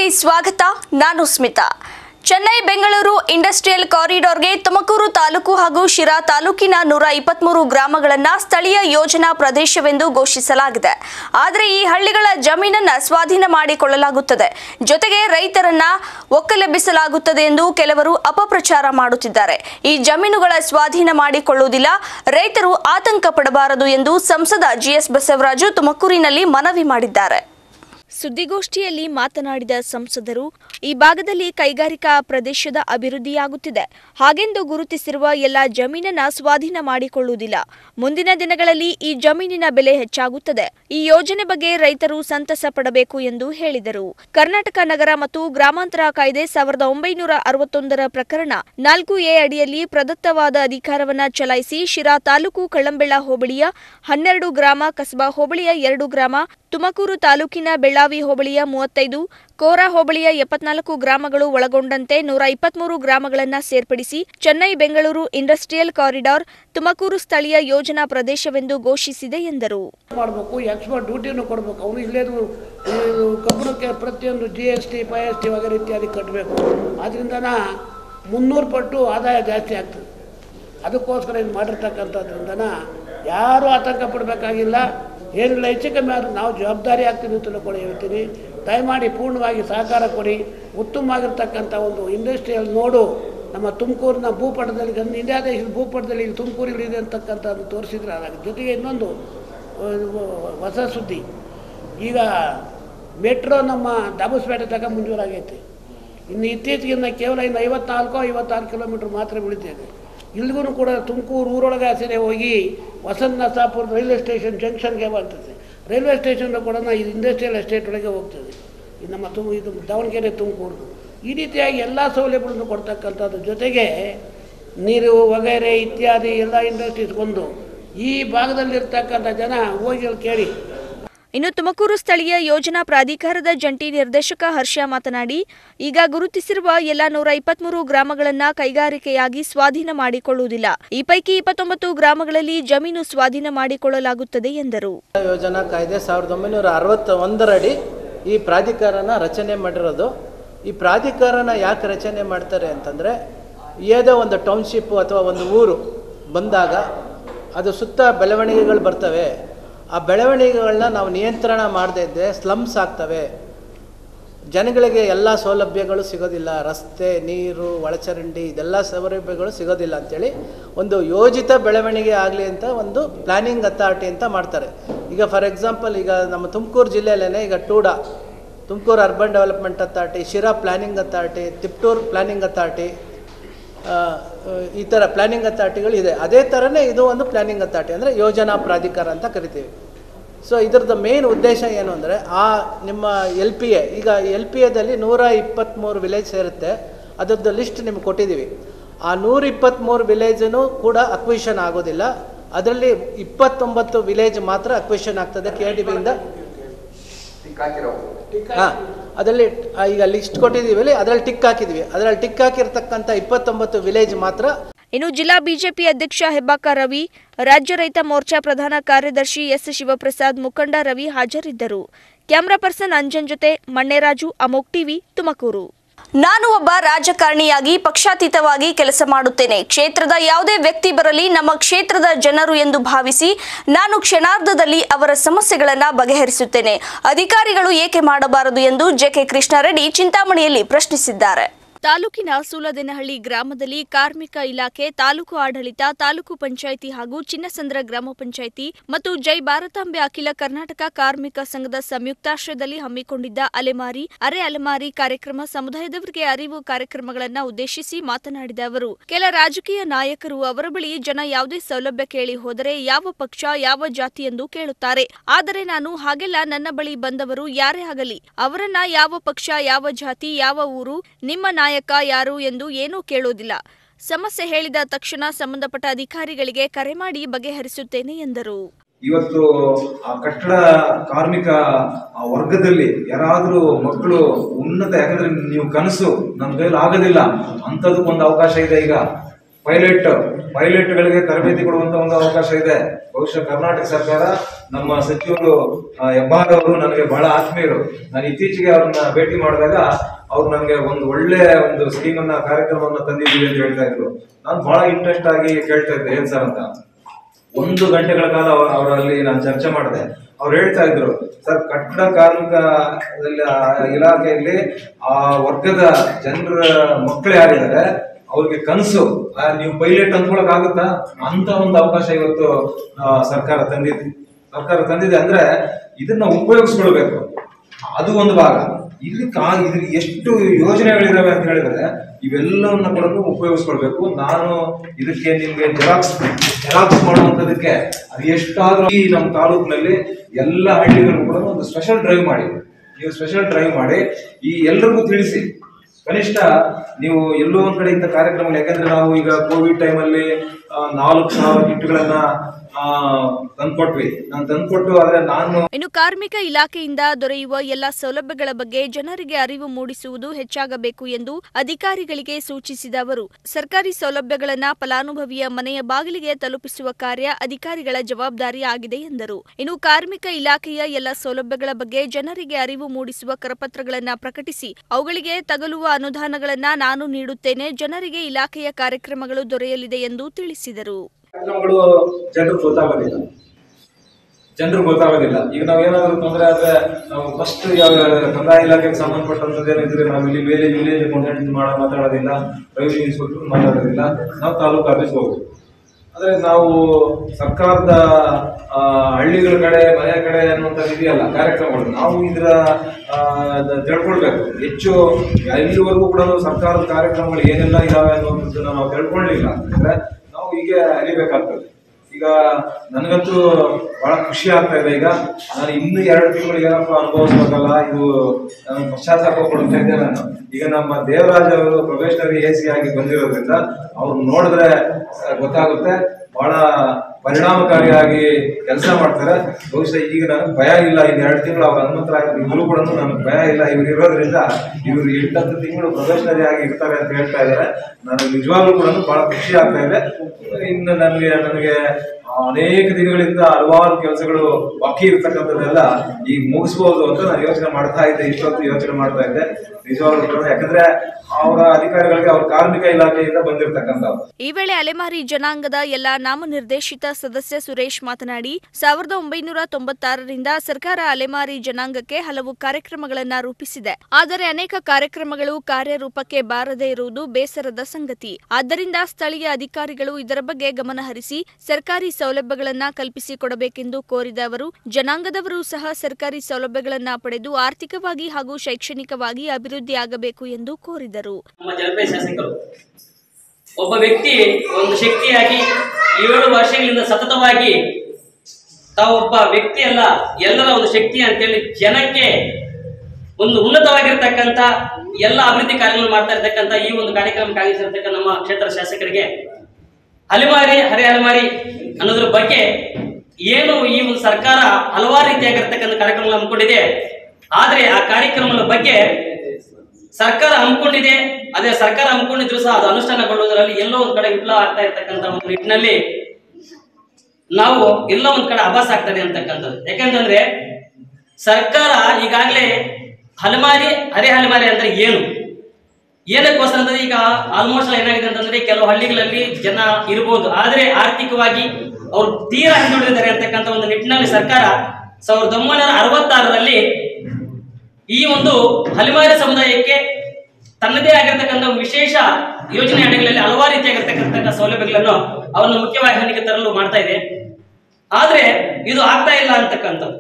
ವಾರ್ತೆಗಳಿಗೆ ಸ್ವಾಗತ ನಾನು ಸ್ಮಿತಾ ಚೆನ್ನೈ ಬೆಂಗಳೂರು ಇಂಡಸ್ಟ್ರಿಯಲ್ ಕಾರಿಡಾರ್ಗೆ ತುಮಕೂರು ತಾಲೂಕು ಹಾಗೂ ಶಿರಾ ತಾಲೂಕಿನ ನೂರ ಇಪ್ಪತ್ಮೂರು ಗ್ರಾಮಗಳನ್ನು ಸ್ಥಳೀಯ ಯೋಜನಾ ಪ್ರದೇಶವೆಂದು ಘೋಷಿಸಲಾಗಿದೆ ಆದರೆ ಈ ಹಳ್ಳಿಗಳ ಜಮೀನನ್ನ ಸ್ವಾಧೀನ ಮಾಡಿಕೊಳ್ಳಲಾಗುತ್ತದೆ ಜೊತೆಗೆ ರೈತರನ್ನ ಒಕ್ಕಲೆಬ್ಬಿಸಲಾಗುತ್ತದೆ ಎಂದು ಕೆಲವರು ಅಪಪ್ರಚಾರ ಮಾಡುತ್ತಿದ್ದಾರೆ ಈ ಜಮೀನುಗಳ ಸ್ವಾಧೀನ ಮಾಡಿಕೊಳ್ಳುವುದಿಲ್ಲ ರೈತರು ಆತಂಕ ಪಡಬಾರದು ಎಂದು ಸಂಸದ ಜಿಎಸ್ ಬಸವರಾಜು ತುಮಕೂರಿನಲ್ಲಿ ಮನವಿ ಮಾಡಿದ್ದಾರೆ ಸುದ್ದಿಗೋಷ್ಠಿಯಲ್ಲಿ ಮಾತನಾಡಿದ ಸಂಸದರು ಈ ಭಾಗದಲ್ಲಿ ಕೈಗಾರಿಕಾ ಪ್ರದೇಶದ ಅಭಿವೃದ್ಧಿಯಾಗುತ್ತಿದೆ ಹಾಗೆಂದು ಗುರುತಿಸಿರುವ ಎಲ್ಲ ಜಮೀನನ್ನ ಸ್ವಾಧೀನ ಮಾಡಿಕೊಳ್ಳುವುದಿಲ್ಲ ಮುಂದಿನ ದಿನಗಳಲ್ಲಿ ಈ ಜಮೀನಿನ ಬೆಲೆ ಹೆಚ್ಚಾಗುತ್ತದೆ ಈ ಯೋಜನೆ ಬಗ್ಗೆ ರೈತರು ಸಂತಸ ಪಡಬೇಕು ಎಂದು ಹೇಳಿದರು ಕರ್ನಾಟಕ ನಗರ ಮತ್ತು ಗ್ರಾಮಾಂತರ ಕಾಯ್ದೆ ಸಾವಿರದ ಒಂಬೈನೂರ ಅರವತ್ತೊಂದರ ಪ್ರಕರಣ ನಾಲ್ಕು ಎ ಅಡಿಯಲ್ಲಿ ಪ್ರದತ್ತವಾದ ಅಧಿಕಾರವನ್ನ ಚಲಾಯಿಸಿ ಶಿರಾ ತಾಲೂಕು ಕಳ್ಳಂಬೆಳ್ಳ ಹೋಬಳಿಯ ಹನ್ನೆರಡು ಗ್ರಾಮ ಕಸಬಾ ಹೋಬಳಿಯ ಎರಡು ಗ್ರಾಮ ತುಮಕೂರು ತಾಲೂಕಿನ ಬೆಳ್ಳಾವಿ ಹೋಬಳಿಯ ಮೂವತ್ತೈದು ಕೋರಾ ಹೋಬಳಿಯ ಎಪ್ಪತ್ನಾಲ್ಕು ಗ್ರಾಮಗಳು ಒಳಗೊಂಡಂತೆ ನೂರ ಇಪ್ಪತ್ಮೂರು ಗ್ರಾಮಗಳನ್ನು ಸೇರ್ಪಡಿಸಿ ಚೆನ್ನೈ ಬೆಂಗಳೂರು ಇಂಡಸ್ಟ್ರಿಯಲ್ ಕಾರಿಡಾರ್ ತುಮಕೂರು ಸ್ಥಳೀಯ ಯೋಜನಾ ಪ್ರದೇಶವೆಂದು ಘೋಷಿಸಿದೆ ಎಂದರು ಮಾಡಬೇಕು ಎಕ್ಸ್ಪರ್ಟ್ ಡ್ಯೂಟಿನೂ ಕೊಡಬೇಕು ಅವನು ಇಲ್ಲೇದು ಕಬ್ಬಣಕ್ಕೆ ಪ್ರತಿಯೊಂದು ಜಿ ಎಸ್ ಟಿ ಪೈ ಎಸ್ ಟಿ ವಗೇರೆ ಇತ್ಯಾದಿ ಕಟ್ಟಬೇಕು ಅದರಿಂದನ ಮುನ್ನೂರು ಪಟ್ಟು ಆದಾಯ ಜಾಸ್ತಿ ಆಗ್ತದೆ ಅದಕ್ಕೋಸ್ಕರ ಇದು ಮಾಡಿರ್ತಕ್ಕಂಥದ್ರಿಂದನ ಯಾರೂ ಆತಂಕ ಪಡಬೇಕಾಗಿಲ್ಲ ಏನಿಲ್ಲ ಹೆಚ್ಚು ಕಮ್ಮಿ ಆದರೂ ನಾವು ಜವಾಬ್ದಾರಿ ಆಗ್ತೀವಿ ಅಂತ ತಿಳ್ಕೊಳ್ಳಿ ಹೇಳ್ತೀನಿ ದಯಮಾಡಿ ಪೂರ್ಣವಾಗಿ ಸಹಕಾರ ಕೊಡಿ ಉತ್ತಮವಾಗಿರ್ತಕ್ಕಂಥ ಒಂದು ಇಂಡಸ್ಟ್ರಿಯಲ್ ನೋಡು ನಮ್ಮ ತುಮಕೂರಿನ ಭೂಪಟದಲ್ಲಿ ಗನ್- ಇಂಡಿಯಾ ದೇಶದ ಭೂಪಟದಲ್ಲಿ ಇಲ್ಲಿ ತುಮಕೂರಲ್ಲಿ ಇದೆ ಅಂತಕ್ಕಂಥದ್ದು ತೋರಿಸಿದ್ರೆ ಅದಾಗುತ್ತೆ ಜೊತೆಗೆ ಇನ್ನೊಂದು ಅಹ್, ಹೊಸ ಸುದ್ದಿ ಈಗ ಮೆಟ್ರೋ ನಮ್ಮ ದಾಬಸ್ಪೇಟೆ ತಗ ಮಂಜೂರಾಗೈತೆ ಇನ್ನು ಇತ್ತೀಚೆಗೆ ಇನ್ನು ಕೇವಲ ಇನ್ನು ಐವತ್ನಾಲ್ಕು ಐವತ್ತಾರು ಕಿಲೋಮೀಟ್ರ್ ಮಾತ್ರ ಉಳಿತಿದೆ ಇಲ್ಲಿಗೂ ಕೂಡ ತುಮಕೂರು ಊರೊಳಗೆ ಹಸಿರೆ ಹೋಗಿ ವಸಂತ ನಸಾಪುರ ರೈಲ್ವೆ ಸ್ಟೇಷನ್ ಜಂಕ್ಷನ್ಗೆ ಬರ್ತದೆ ರೈಲ್ವೆ ಸ್ಟೇಷನ್ ಕೂಡ ಇದು ಇಂಡಸ್ಟ್ರಿಯಲ್ ಎಸ್ಟೇಟ್ ಒಳಗೆ ಹೋಗ್ತದೆ ಇದು ನಮ್ಮ ತುಮ್ ಇದು ದಾವಣಗೆರೆ ತುಮಕೂರು ಈ ರೀತಿಯಾಗಿ ಎಲ್ಲ ಸೌಲಭ್ಯಗಳನ್ನು ಕೊಡ್ತಕ್ಕಂಥದ್ದು ಜೊತೆಗೆ ನೀರು ವಗೈರೆ ಇತ್ಯಾದಿ ಎಲ್ಲ ಇಂಡಸ್ಟ್ರೀಸ್ಗೊಂದು ಈ ಭಾಗದಲ್ಲಿರ್ತಕ್ಕಂಥ ಜನ ಹೋಗಿ ಅಲ್ಲಿ ಕೇಳಿ ಇನ್ನು ತುಮಕೂರು ಸ್ಥಳೀಯ ಯೋಜನಾ ಪ್ರಾಧಿಕಾರದ ಜಂಟಿ ನಿರ್ದೇಶಕ ಹರ್ಷ ಮಾತನಾಡಿ ಈಗ ಗುರುತಿಸಿರುವ ಎಲ್ಲ ನೂರ ಇಪ್ಪತ್ಮೂರು ಗ್ರಾಮಗಳನ್ನ ಕೈಗಾರಿಕೆಯಾಗಿ ಸ್ವಾಧೀನ ಮಾಡಿಕೊಳ್ಳುವುದಿಲ್ಲ ಈ ಪೈಕಿ ಇಪ್ಪತ್ತೊಂಬತ್ತು ಗ್ರಾಮಗಳಲ್ಲಿ ಜಮೀನು ಸ್ವಾಧೀನ ಮಾಡಿಕೊಳ್ಳಲಾಗುತ್ತದೆ ಎಂದರು ಯೋಜನಾ ಕಾಯ್ದೆ ಸಾವಿರದ ಒಂಬೈನೂರ ಅರವತ್ತ ಒಂದರಡಿ ಈ ಪ್ರಾಧಿಕಾರನ ರಚನೆ ಮಾಡಿರೋದು ಈ ಪ್ರಾಧಿಕಾರನ ಯಾಕೆ ರಚನೆ ಮಾಡ್ತಾರೆ ಅಂತಂದರೆ ಯಾವುದೋ ಒಂದು ಟೌನ್ಶಿಪ್ಪು ಅಥವಾ ಒಂದು ಊರು ಬಂದಾಗ ಅದು ಸುತ್ತ ಬೆಳವಣಿಗೆಗಳು ಬರ್ತವೆ ಆ ಬೆಳವಣಿಗೆಗಳನ್ನ ನಾವು ನಿಯಂತ್ರಣ ಮಾಡದೇ ಇದ್ದರೆ ಸ್ಲಮ್ಸ್ ಆಗ್ತವೆ ಜನಗಳಿಗೆ ಎಲ್ಲ ಸೌಲಭ್ಯಗಳು ಸಿಗೋದಿಲ್ಲ ರಸ್ತೆ ನೀರು ಒಳಚರಂಡಿ ಇದೆಲ್ಲ ಸೌಲಭ್ಯಗಳು ಸಿಗೋದಿಲ್ಲ ಅಂತೇಳಿ ಒಂದು ಯೋಜಿತ ಬೆಳವಣಿಗೆ ಆಗಲಿ ಅಂತ ಒಂದು ಪ್ಲ್ಯಾನಿಂಗ್ ಅಥಾರಿಟಿ ಅಂತ ಮಾಡ್ತಾರೆ ಈಗ ಫಾರ್ ಎಕ್ಸಾಂಪಲ್ ಈಗ ನಮ್ಮ ತುಮಕೂರು ಜಿಲ್ಲೆಯಲ್ಲೇ ಈಗ TUDA Tumakuru urban development authority Sira planning authority Tiptur planning authority ಆ, ಈ ಥರ ಪ್ಲ್ಯಾನಿಂಗ್ ಅಥಾರಿಟಿಗಳು ಇದೆ ಅದೇ ಥರನೇ ಇದು ಒಂದು ಪ್ಲ್ಯಾನಿಂಗ್ ಅಥಾರಿಟಿ ಅಂದರೆ ಯೋಜನಾ ಪ್ರಾಧಿಕಾರ ಅಂತ ಕರಿತೀವಿ ಸೊ ಇದ್ರದ್ದು ಮೇನ್ ಉದ್ದೇಶ ಏನು ಅಂದರೆ ಆ ನಿಮ್ಮ ಎಲ್ ಪಿ ಎ ಈಗ ಎಲ್ ಪಿ ಎದಲ್ಲಿ ನೂರ ಇಪ್ಪತ್ತ್ಮೂರು ವಿಲೇಜ್ ಸೇರುತ್ತೆ ಅದರದ್ದು ಲಿಸ್ಟ್ ನಿಮ್ಗೆ ಕೊಟ್ಟಿದ್ದೀವಿ ಆ ನೂರ ಇಪ್ಪತ್ತ್ಮೂರು ವಿಲೇಜನು ಕೂಡ ಅಕ್ವಿಷನ್ ಆಗೋದಿಲ್ಲ ಅದರಲ್ಲಿ ಇಪ್ಪತ್ತೊಂಬತ್ತು ವಿಲೇಜ್ ಮಾತ್ರ ಅಕ್ವಿಷನ್ ಆಗ್ತದೆ ಕೆ ಡಿ ಬಿಯಿಂದ ಹಾಂ ಅದರಲ್ಲಿ ಆ, ಈಗ ಲಿಸ್ಟ್ ಕೊಟ್ಟಿದ್ದೀವಿ ಅದರಲ್ಲಿ ಟಿಕ್ ಹಾಕಿದ್ವಿ ಅದರಲ್ಲಿ ಟಿಕ್ ಹಾಕಿರ್ತಕ್ಕಂಥ ಇಪ್ಪತ್ತೊಂಬತ್ತು ವಿಲೇಜ್ ಮಾತ್ರ ಇನ್ನು ಜಿಲ್ಲಾ ಬಿಜೆಪಿ ಅಧ್ಯಕ್ಷ ಹೆಬ್ಬಾಕ ರವಿ ರಾಜ್ಯ ರೈತ ಮೋರ್ಚಾ ಪ್ರಧಾನ ಕಾರ್ಯದರ್ಶಿ ಎಸ್ ಶಿವಪ್ರಸಾದ್ ಮುಖಂಡ ರವಿ ಹಾಜರಿದ್ದರು ಕ್ಯಾಮರಾ ಪರ್ಸನ್ ಅಂಜನ್ ಜೊತೆ ಮಣ್ಣೆರಾಜು ಅಮೋಕ್ ಟಿವಿ ತುಮಕೂರು ನಾನು ಒಬ್ಬ ರಾಜಕಾರಣಿಯಾಗಿ ಪಕ್ಷಾತೀತವಾಗಿ ಕೆಲಸ ಮಾಡುತ್ತೇನೆ ಕ್ಷೇತ್ರದ ಯಾವುದೇ ವ್ಯಕ್ತಿ ಬರಲಿ ನಮ್ಮ ಕ್ಷೇತ್ರದ ಜನರು ಎಂದು ಭಾವಿಸಿ ನಾನು ಕ್ಷಣಾರ್ಧದಲ್ಲಿ ಅವರ ಸಮಸ್ಯೆಗಳನ್ನು ಬಗೆಹರಿಸುತ್ತೇನೆ ಅಧಿಕಾರಿಗಳು ಏಕೆ ಮಾಡಬಾರದು ಎಂದು ಜೆಕೆ ಕೃಷ್ಣಾರೆಡ್ಡಿ ಚಿಂತಾಮಣಿಯಲ್ಲಿ ಪ್ರಶ್ನಿಸಿದ್ದಾರೆ ತಾಲೂಕಿನ ಸೂಲದೇನಹಳ್ಳಿ ಗ್ರಾಮದಲ್ಲಿ ಕಾರ್ಮಿಕ ಇಲಾಖೆ ತಾಲೂಕು ಆಡಳಿತ ತಾಲೂಕು ಪಂಚಾಯಿತಿ ಹಾಗೂ ಚಿನ್ನಸಂದ್ರ ಗ್ರಾಮ ಪಂಚಾಯಿತಿ ಮತ್ತು ಜೈ ಭಾರತಾಂಬೆ ಅಖಿಲ ಕರ್ನಾಟಕ ಕಾರ್ಮಿಕ ಸಂಘದ ಸಂಯುಕ್ತಾಶ್ರಯದಲ್ಲಿ ಹಮ್ಮಿಕೊಂಡಿದ್ದ ಅಲೆಮಾರಿ ಅರೆ ಅಲೆಮಾರಿ ಕಾರ್ಯಕ್ರಮ ಸಮುದಾಯದವರಿಗೆ ಅರಿವು ಕಾರ್ಯಕ್ರಮಗಳನ್ನು ಉದ್ದೇಶಿಸಿ ಮಾತನಾಡಿದ ಅವರು ಕೆಲ ರಾಜಕೀಯ ನಾಯಕರು ಅವರ ಬಳಿ ಜನ ಯಾವುದೇ ಸೌಲಭ್ಯ ಕೇಳಿ ಹೋದರೆ ಯಾವ ಪಕ್ಷ ಯಾವ ಜಾತಿ ಎಂದು ಕೇಳುತ್ತಾರೆ ಆದರೆ ನಾನು ಹಾಗೆಲ್ಲ ನನ್ನ ಬಳಿ ಬಂದವರು ಯಾರೇ ಆಗಲಿ ಅವರನ್ನ ಯಾವ ಪಕ್ಷ ಯಾವ ಜಾತಿ ಯಾವ ಊರು ನಿಮ್ಮ ನಾಯಕ ಯಾರು ಎಂದು ಏನೂ ಕೇಳುವುದಿಲ್ಲ ಸಮಸ್ಯೆ ಹೇಳಿದ ತಕ್ಷಣ ಸಂಬಂಧಪಟ್ಟ ಅಧಿಕಾರಿಗಳಿಗೆ ಕರೆ ಮಾಡಿ ಬಗೆಹರಿಸುತ್ತೇನೆ ಎಂದರು ಇವತ್ತು ಆ ಕಟ್ಟಡ ಕಾರ್ಮಿಕ ಆ ವರ್ಗದಲ್ಲಿ ಯಾರಾದ್ರೂ ಮಕ್ಕಳು ಉನ್ನತ ಯಾಕಂದ್ರೆ ನೀವು ಕನಸು ನಮ್ಮ ಕೈಲಿ ಆಗೋದಿಲ್ಲ ಅಂಥದಕ್ಕೊಂದು ಅವಕಾಶ ಇದೆ ಈಗ ಪೈಲಟ್ ಪೈಲಟ್ಗಳಿಗೆ ತರಬೇತಿ ಕೊಡುವಂತ ಒಂದು ಅವಕಾಶ ಇದೆ ಬಹುಶಃ ಕರ್ನಾಟಕ ಸರ್ಕಾರ ನಮ್ಮ ಸಚಿವರು ಆ, ಹೆಬ್ಬಾರ್ ಅವರು ನನಗೆ ಬಹಳ ಆತ್ಮೀಯರು ನಾನು ಇತ್ತೀಚೆಗೆ ಅವ್ರನ್ನ ಭೇಟಿ ಮಾಡಿದಾಗ ಅವ್ರು ನನಗೆ ಒಂದು ಒಳ್ಳೆ ಒಂದು ಸ್ಕೀಮ್ ಅನ್ನ ಕಾರ್ಯಕ್ರಮವನ್ನ ತಂದಿದ್ದೀವಿ ಅಂತ ಹೇಳ್ತಾ ಇದ್ರು ನಾನು ಬಹಳ ಇಂಟ್ರೆಸ್ಟ್ ಆಗಿ ಕೇಳ್ತಾ ಇದ್ದೆ ಏನ್ ಸರ್ ಅಂತ ಒಂದು ಗಂಟೆಗಳ ಕಾಲ ಅವ- ಅವರಲ್ಲಿ ನಾನು ಚರ್ಚೆ ಮಾಡಿದೆ ಅವ್ರು ಹೇಳ್ತಾ ಇದ್ರು ಸರ್ ಕಟ್ಟಡ ಕಾರ್ಮಿಕ ಇಲಾಖೆಯಲ್ಲಿ ಆ ವರ್ಗದ ಜನರ ಮಕ್ಕಳು ಯಾರಿದ್ದಾರೆ ಅವ್ರಿಗೆ ಕನಸು ಆ, ನೀವು ಪೈಲಟ್ ಅಂದ್ಕೊಳಕ್ ಆಗುತ್ತಾ ಅಂತ ಒಂದು ಅವಕಾಶ ಇವತ್ತು ಆ, ಸರ್ಕಾರ ತಂದಿದೆ ಸರ್ಕಾರ ತಂದಿದೆ ಅಂದ್ರೆ ಇದನ್ನ ಉಪಯೋಗಿಸ್ಕೊಳ್ಬೇಕು ಅದು ಒಂದು ಭಾಗ ಇಲ್ಲಿ ಕಾ ಇದ್ರ ಎಷ್ಟು ಯೋಜನೆಗಳಿದಾವೆ ಅಂತ ಹೇಳಿದ್ರೆ ಇವೆಲ್ಲವನ್ನ ಕೂಡ ಉಪಯೋಗಿಸ್ಕೊಳ್ಬೇಕು ನಾನು ಇದಕ್ಕೆ ನಿಮ್ಗೆ ಜೆರಾಕ್ಸ್ ಜೆರಾಕ್ಸ್ ಮಾಡುವಂತದಕ್ಕೆ ಅದು ಎಷ್ಟಾದ್ರೂ ಈ ನಮ್ಮ ತಾಲೂಕಿನಲ್ಲಿ ಎಲ್ಲ ಹಳ್ಳಿಗಳಿಗೂ ಕೂಡ ಒಂದು ಸ್ಪೆಷಲ್ ಡ್ರೈವ್ ಮಾಡಿ ನೀವು ಸ್ಪೆಷಲ್ ಡ್ರೈವ್ ಮಾಡಿ ಈ ಎಲ್ರಿಗೂ ತಿಳಿಸಿ ಕನಿಷ್ಠ ನೀವು ಎಲ್ಲೋ ಒಂದ್ ಕಡೆ ಇಂಥ ಕಾರ್ಯಕ್ರಮ ಯಾಕಂದ್ರೆ ನಾವು ಈಗ ಕೋವಿಡ್ ಟೈಮಲ್ಲಿ ನಾಲ್ಕು ಸಾವಿರ ಕಿಟ್ಗಳನ್ನ ಆ, ತಂದ್ಕೊಟ್ವಿ ನಾನು ತಂದ್ಕೊಟ್ಟು ಆದ್ರೆ ನಾನು ಇನ್ನು ಕಾರ್ಮಿಕ ಇಲಾಖೆಯಿಂದ ದೊರೆಯುವ ಎಲ್ಲ ಸೌಲಭ್ಯಗಳ ಬಗ್ಗೆ ಜನರಿಗೆ ಅರಿವು ಮೂಡಿಸುವುದು ಹೆಚ್ಚಾಗಬೇಕು ಎಂದು ಅಧಿಕಾರಿಗಳಿಗೆ ಸೂಚಿಸಿದ ಅವರು ಸರ್ಕಾರಿ ಸೌಲಭ್ಯಗಳನ್ನ ಫಲಾನುಭವಿಯ ಮನೆಯ ಬಾಗಿಲಿಗೆ ತಲುಪಿಸುವ ಕಾರ್ಯ ಅಧಿಕಾರಿಗಳ ಜವಾಬ್ದಾರಿ ಆಗಿದೆ ಎಂದರು ಇನ್ನು ಕಾರ್ಮಿಕ ಇಲಾಖೆಯ ಎಲ್ಲ ಸೌಲಭ್ಯಗಳ ಬಗ್ಗೆ ಜನರಿಗೆ ಅರಿವು ಮೂಡಿಸುವ ಕರಪತ್ರಗಳನ್ನ ಪ್ರಕಟಿಸಿ ಅವುಗಳಿಗೆ ತಗಲುವ ಅನುದಾನಗಳನ್ನ ನಾನು ನೀಡುತ್ತೇನೆ ಜನರಿಗೆ ಇಲಾಖೆಯ ಕಾರ್ಯಕ್ರಮಗಳು ದೊರೆಯಲಿದೆ ಎಂದು ತಿಳಿಸಿದರು ಕಾರ್ಯಕ್ರಮಗಳು ಜನರಿಗೆ ಗೊತ್ತಾಗೋದಿಲ್ಲ ಜನರಿಗೆ ಗೊತ್ತಾಗೋದಿಲ್ಲ ಈಗ ನಾವು ಏನಾದ್ರು ತೊಂದರೆ ಆದ್ರೆ ನಾವು ಫಸ್ಟ್ ಕಂದಾಯ ಇಲಾಖೆಗೆ ಸಂಬಂಧಪಟ್ಟಂತದ್ದು ಏನಿದ್ರೆ ನಾವು ಇಲ್ಲಿ ವಿಲೇಜ್ ವಿಲೇಜ್ ಅಕೌಂಟೆಂಟ್ ಮಾಡ ಮಾತಾಡೋದಿಲ್ಲ ರೆವಿನ್ಯೂ ಇನ್ಸ್ಪೆಕ್ಟರ್ ಮಾತಾಡೋದಿಲ್ಲ ನಾವು ತಾಲೂಕು ಆಫೀಸ್ ಹೋಗ್ಬೇಕು ಆದ್ರೆ ನಾವು ಸರ್ಕಾರದ ಆ, ಹಳ್ಳಿಗಳ ಕಡೆ ಮನೆ ಕಡೆ ಅನ್ನುವಂಥದ್ದು ಇದೆಯಲ್ಲ ಕಾರ್ಯಕ್ರಮಗಳು ನಾವು ಇದರ ಆ, ಅದ್ ತಿಳ್ಕೊಳ್ಬೇಕು ಹೆಚ್ಚು ಇಲ್ಲಿವರೆಗೂ ಕೂಡ ಸರ್ಕಾರದ ಕಾರ್ಯಕ್ರಮಗಳು ಏನೆಲ್ಲ ಇದಾವೆ ಅನ್ನುವಂಥದ್ದನ್ನ ನಾವು ತಿಳ್ಕೊಳ್ಳಿಲ್ಲ ಅಂದ್ರೆ ನಾವು ಹೀಗೆ ಅರಿಬೇಕಾಗ್ತದೆ ಈಗ ನನಗಂತೂ ಬಹಳ ಖುಷಿ ಆಗ್ತಾ ಇದೆ ಈಗ ನಾನು ಇನ್ನು ಎರಡು ತಿಂಗಳು ಏನಪ್ಪ ಅನುಭವಿಸ್ಬೇಕಲ್ಲ ಇದು ನಾನು ಪಶ್ಚಾತ್ತಾಪ ಪಡ್ತಾ ಇದ್ದೆ ನಾನು ಈಗ ನಮ್ಮ ದೇವರಾಜ್ ಅವರು ಪ್ರೊಫೆಷನರಿ ಎ ಸಿ ಆಗಿ ಬಂದಿರೋದ್ರಿಂದ ಅವ್ರು ನೋಡಿದ್ರೆ ಆ, ಗೊತ್ತಾಗುತ್ತೆ ಬಹಳ ಪರಿಣಾಮಕಾರಿಯಾಗಿ ಕೆಲಸ ಮಾಡ್ತಾರೆ ಬಹುಶಃ ಈಗ ನನಗೆ ಭಯ ಇಲ್ಲ ಇನ್ನು ಎರಡು ತಿಂಗಳು ಅವ್ರ ಹನುಮಂತರಾಯ ಇವರು ಕೂಡ ನನಗೆ ಭಯ ಇಲ್ಲ ಇವ್ರು ಇರೋದ್ರಿಂದ ಇವರು ಎಂಟತ್ತು ತಿಂಗಳು ಪ್ರೊಫೆಷನರಿ ಆಗಿ ಇರ್ತಾರೆ ಅಂತ ಹೇಳ್ತಾ ಇದ್ದಾರೆ ನನಗೆ ನಿಜವಾಗ್ಲೂ ಕೂಡ ಬಹಳ ಖುಷಿ ಆಗ್ತಾ ಇದೆ ಇನ್ನು ನನಗೆ ನನಗೆ ಅನೇಕ ದಿನಗಳಿಂದ ಹಲವಾರು ಕೆಲಸಗಳು ಬಾಕಿ ಇರ್ತಕ್ಕಂಥದ್ದೆಲ್ಲ ಈಗ ಮುಗಿಸ್ಬೋದು ಅಂತ ನಾನು ಯೋಚನೆ ಮಾಡ್ತಾ ಇದ್ದೆ ಇಷ್ಟೊತ್ತು ಯೋಚನೆ ಮಾಡ್ತಾ ಇದ್ದೆ ನಿಜವಾಗ್ಲೂ ಕೂಡ ಯಾಕಂದ್ರೆ ಅವರ ಅಧಿಕಾರಿಗಳಿಗೆ ಅವ್ರ ಕಾರ್ಮಿಕ ಇಲಾಖೆಯಿಂದ ಬಂದಿರತಕ್ಕಂಥವ್ರು ಈ ವೇಳೆ ಅಲೆಮಾರಿ ಜನಾಂಗದ ಎಲ್ಲ ನಾಮನಿರ್ದೇಶಿತ ಸದಸ್ಯ ಸುರೇಶ್ ಮಾತನಾಡಿ ಸಾವಿರದ ಒಂಬೈನೂರ ತೊಂಬತ್ತಾರರಿಂದ ಸರ್ಕಾರ ಅಲೆಮಾರಿ ಜನಾಂಗಕ್ಕೆ ಹಲವು ಕಾರ್ಯಕ್ರಮಗಳನ್ನ ರೂಪಿಸಿದೆ ಆದರೆ ಅನೇಕ ಕಾರ್ಯಕ್ರಮಗಳು ಕಾರ್ಯರೂಪಕ್ಕೆ ಬಾರದೇ ಇರುವುದು ಬೇಸರದ ಸಂಗತಿ ಆದ್ದರಿಂದ ಸ್ಥಳೀಯ ಅಧಿಕಾರಿಗಳು ಇದರ ಬಗ್ಗೆ ಗಮನ ಹರಿಸಿ ಸರ್ಕಾರಿ ಸೌಲಭ್ಯಗಳನ್ನ ಕಲ್ಪಿಸಿಕೊಡಬೇಕೆಂದು ಕೋರಿದ ಅವರು ಜನಾಂಗದವರು ಸಹ ಸರ್ಕಾರಿ ಸೌಲಭ್ಯಗಳನ್ನ ಪಡೆದು ಆರ್ಥಿಕವಾಗಿ ಹಾಗೂ ಶೈಕ್ಷಣಿಕವಾಗಿ ಅಭಿವೃದ್ಧಿಯಾಗಬೇಕು ಎಂದು ಕೋರಿದರು ನಮ್ಮ ಜಲಪೆ ಶಾಸಕರು ಒಬ್ಬ ವ್ಯಕ್ತಿ ಒಂದು ಶಕ್ತಿಯಾಗಿ ಏಳು ವರ್ಷಗಳಿಂದ ಸತತವಾಗಿ ತಾವೊಬ್ಬ ವ್ಯಕ್ತಿ ಅಲ್ಲ ಎಲ್ಲರ ಒಂದು ಶಕ್ತಿ ಅಂತೇಳಿ ಜನಕ್ಕೆ ಒಂದು ಉನ್ನತವಾಗಿರ್ತಕ್ಕಂಥ ಎಲ್ಲ ಅಭಿವೃದ್ಧಿ ಕಾರ್ಯಗಳನ್ನು ಮಾಡ್ತಾ ಇರ್ತಕ್ಕಂಥ ಈ ಒಂದು ಕಾರ್ಯಕ್ರಮಕ್ಕೆ ಆಗಿರ್ತಕ್ಕಂಥ ನಮ್ಮ ಕ್ಷೇತ್ರ ಶಾಸಕರಿಗೆ ಅಲೆಮಾರಿ ಹರೆ ಅಲೆಮಾರಿ ಅನ್ನೋದ್ರ ಬಗ್ಗೆ ಏನು ಈ ಒಂದು ಸರ್ಕಾರ ಹಲವಾರು ರೀತಿಯಾಗಿರ್ತಕ್ಕಂಥ ಕಾರ್ಯಕ್ರಮಗಳು ಹಮ್ಮಿಕೊಂಡಿದೆ ಆದ್ರೆ ಆ ಕಾರ್ಯಕ್ರಮಗಳ ಬಗ್ಗೆ ಸರ್ಕಾರ ಹಮ್ಮಿಕೊಂಡಿದೆ ಅದೇ ಸರ್ಕಾರ ಹಮ್ಮಿಕೊಂಡಿದ್ರು ಸಹ ಅದು ಅನುಷ್ಠಾನಗೊಳ್ಳುವುದರಲ್ಲಿ ಎಲ್ಲೋ ಒಂದ್ ಕಡೆ ವಿಫಲ ಆಗ್ತಾ ಇರ್ತಕ್ಕಂಥ ಒಂದು ನಿಟ್ಟಿನಲ್ಲಿ ನಾವು ಎಲ್ಲ ಒಂದ್ ಕಡೆ ಅಭಾಸ ಆಗ್ತದೆ ಅಂತಕ್ಕಂಥದ್ದು ಯಾಕಂತಂದ್ರೆ ಸರ್ಕಾರ ಈಗಾಗಲೇ ಹಲಮಾರಿ ಹರೆ ಹಲಮಾರಿ ಅಂದ್ರೆ ಏನು ಏನಕ್ಕೋಸ್ಕರ ಅಂದ್ರೆ ಈಗ ಆಲ್ಮೋಸ್ಟ್ ಏನಾಗಿದೆ ಅಂತಂದ್ರೆ ಕೆಲವು ಹಳ್ಳಿಗಳಲ್ಲಿ ಜನ ಇರ್ಬೋದು ಆದ್ರೆ ಆರ್ಥಿಕವಾಗಿ ಅವ್ರು ತೀರಾ ಹಿಂದುಳಿದಿದ್ದಾರೆ ಅಂತಕ್ಕಂಥ ಒಂದು ನಿಟ್ಟಿನಲ್ಲಿ ಸರ್ಕಾರ ಸಾವಿರದ ಒಂಬೈನೂರ ಅರವತ್ತಾರರಲ್ಲಿ ಈ ಒಂದು ಹಲವಾರು ಸಮುದಾಯಕ್ಕೆ ತನ್ನದೇ ಆಗಿರ್ತಕ್ಕಂಥ ಒಂದು ವಿಶೇಷ ಯೋಜನೆ ಅಡಿಗಳಲ್ಲಿ ಹಲವಾರು ರೀತಿಯಾಗಿರ್ತಕ್ಕಂಥ ಸೌಲಭ್ಯಗಳನ್ನು ಅವರನ್ನು ಮುಖ್ಯವಾಹಿನಿಗೆ ತರಲು ಮಾಡ್ತಾ ಇದೆ ಆದ್ರೆ ಇದು ಆಗ್ತಾ ಇಲ್ಲ ಅಂತಕ್ಕಂಥದ್ದು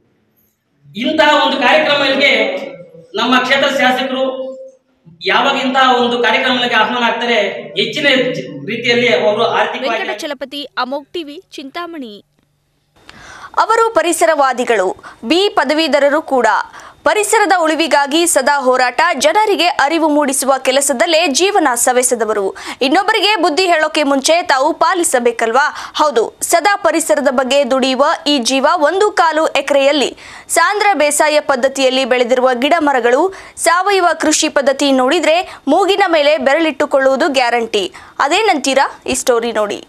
ಇಂತಹ ಒಂದು ಕಾರ್ಯಕ್ರಮಗಳಿಗೆ ನಮ್ಮ ಕ್ಷೇತ್ರ ಶಾಸಕರು ಯಾವಾಗ ಇಂತಹ ಒಂದು ಕಾರ್ಯಕ್ರಮಗಳಿಗೆ ಆಹ್ವಾನ ಆಗ್ತಾರೆ ಹೆಚ್ಚಿನ ರೀತಿಯಲ್ಲಿ ಅವರು ಆರ್ಥಿಕವಾಗಿ ವೆಂಕಟಚಲಪತಿ ಅಮೋಕ್ ಟಿವಿ ಚಿಂತಾಮಣಿ ಅವರು ಪರಿಸರವಾದಿಗಳು ಬಿ ಪದವೀಧರರು ಕೂಡ ಪರಿಸರದ ಉಳಿವಿಗಾಗಿ ಸದಾ ಹೋರಾಟ ಜನರಿಗೆ ಅರಿವು ಮೂಡಿಸುವ ಕೆಲಸದಲ್ಲೇ ಜೀವನ ಸವೆಸದವರು ಇನ್ನೊಬ್ಬರಿಗೆ ಬುದ್ಧಿ ಹೇಳೋಕೆ ಮುಂಚೆ ತಾವು ಪಾಲಿಸಬೇಕಲ್ವಾ ಹೌದು ಸದಾ ಪರಿಸರದ ಬಗ್ಗೆ ದುಡಿಯುವ ಈ ಜೀವ ಒಂದು ಕಾಲು ಎಕರೆಯಲ್ಲಿ ಸಾಂದ್ರ ಬೇಸಾಯ ಪದ್ಧತಿಯಲ್ಲಿ ಬೆಳೆದಿರುವ ಗಿಡ ಮರಗಳು ಸಾವಯವ ಕೃಷಿ ಪದ್ಧತಿ ನೋಡಿದ್ರೆ ಮೂಗಿನ ಮೇಲೆ ಬೆರಳಿಟ್ಟುಕೊಳ್ಳುವುದು ಗ್ಯಾರಂಟಿ ಅದೇನಂತೀರಾ ಈ ಸ್ಟೋರಿ ನೋಡಿ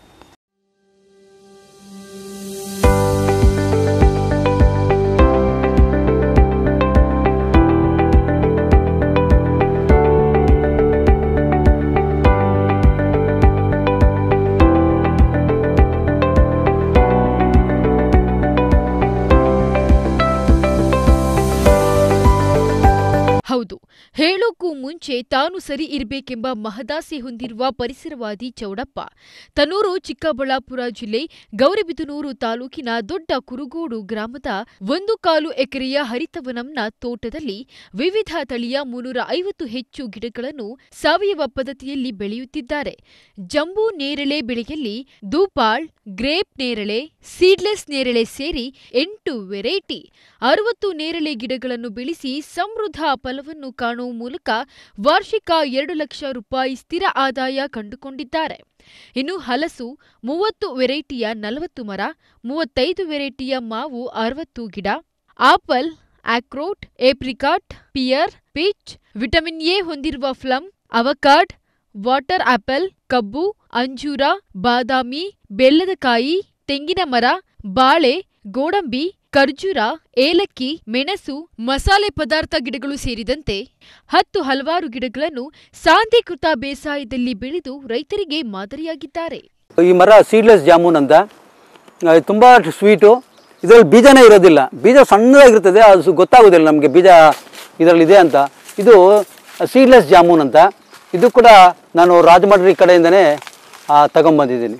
ಹೌದು ಹೇಳೋಕ್ಕೂ ಮುಂಚೆ ತಾನು ಸರಿ ಇರಬೇಕೆಂಬ ಮಹದಾಸೆ ಹೊಂದಿರುವ ಪರಿಸರವಾದಿ ಚೌಡಪ್ಪ ತನ್ನೂರು ಚಿಕ್ಕಬಳ್ಳಾಪುರ ಜಿಲ್ಲೆ ಗೌರಿಬಿದನೂರು ತಾಲೂಕಿನ ದೊಡ್ಡ ಕುರುಗೋಡು ಗ್ರಾಮದ ಒಂದು ಕಾಲು ಎಕರೆಯ ಹರಿತವನಂನ ತೋಟದಲ್ಲಿ ವಿವಿಧ ತಳಿಯ ಮುನ್ನೂರ ಐವತ್ತು ಹೆಚ್ಚು ಗಿಡಗಳನ್ನು ಸಾವಯವ ಪದ್ಧತಿಯಲ್ಲಿ ಬೆಳೆಯುತ್ತಿದ್ದಾರೆ ಜಂಬೂ ನೇರಳೆ ಬೆಳೆಯಲ್ಲಿ ದೂಪಾಳ್ ಗ್ರೇಪ್ ನೇರಳೆ ಸೀಡ್ಲೆಸ್ ನೇರಳೆ ಸೇರಿ ಎಂಟು ವೆರೈಟಿ ಅರವತ್ತು ನೇರಳೆ ಗಿಡಗಳನ್ನು ಬೆಳೆಸಿ ಸಮೃದ್ಧ ಫಲವನ್ನು ಕಾಣುವ ಮೂಲಕ ವಾರ್ಷಿಕ ಎರಡು ಲಕ್ಷ ರೂಪಾಯಿ ಸ್ಥಿರ ಆದಾಯ ಕಂಡುಕೊಂಡಿದ್ದಾರೆ ಇನ್ನು ಹಲಸು ಮೂವತ್ತು ವೆರೈಟಿಯ ನಲವತ್ತು ಮರ ಮೂವತ್ತೈದು ವೆರೈಟಿಯ ಮಾವು ಅರವತ್ತು ಗಿಡ ಆಪಲ್ ಆಕ್ರೋಟ್ apricot pear peach vitamin A ಹೊಂದಿರುವ ಫ್ಲಮ್ ಅವಕಾಡ್ ವಾಟರ್ ಆಪಲ್ ಕಬ್ಬು ಅಂಜೂರ ಬಾದಾಮಿ ಬೆಲ್ಲದ ಕಾಯಿ ತೆಂಗಿನ ಮರ ಬಾಳೆ ಗೋಡಂಬಿ ಖರ್ಜೂರ ಏಲಕ್ಕಿ ಮೆಣಸು ಮಸಾಲೆ ಪದಾರ್ಥ ಗಿಡಗಳು ಸೇರಿದಂತೆ ಹತ್ತು ಹಲವಾರು ಗಿಡಗಳನ್ನು ಸಾಂದ್ರೀಕೃತ ಬೇಸಾಯದಲ್ಲಿ ಬೆಳೆದು ರೈತರಿಗೆ ಮಾದರಿಯಾಗಿದ್ದಾರೆ ಈ ಮರ ಸೀಡ್ಲೆಸ್ ಜಾಮೂನ್ ಅಂತ ಆ, ಇದು ತುಂಬ ಸ್ವೀಟು ಇದರಲ್ಲಿ ಬೀಜನೇ ಇರೋದಿಲ್ಲ ಬೀಜ ಸಣ್ಣದಾಗಿರ್ತದೆ ಅದು ಸು- ಗೊತ್ತಾಗೋದಿಲ್ಲ ನಮಗೆ ಬೀಜ ಇದರಲ್ಲಿದೆ ಅಂತ ಇದು ಸೀಡ್ಲೆಸ್ ಜಾಮೂನ್ ಅಂತ ಇದು ಕೂಡ ನಾನು ರಾಜಮಡ್ರಿ ಕಡೆಯಿಂದನೇ ಆ, ತಗೊಂಬಂದಿದ್ದೀನಿ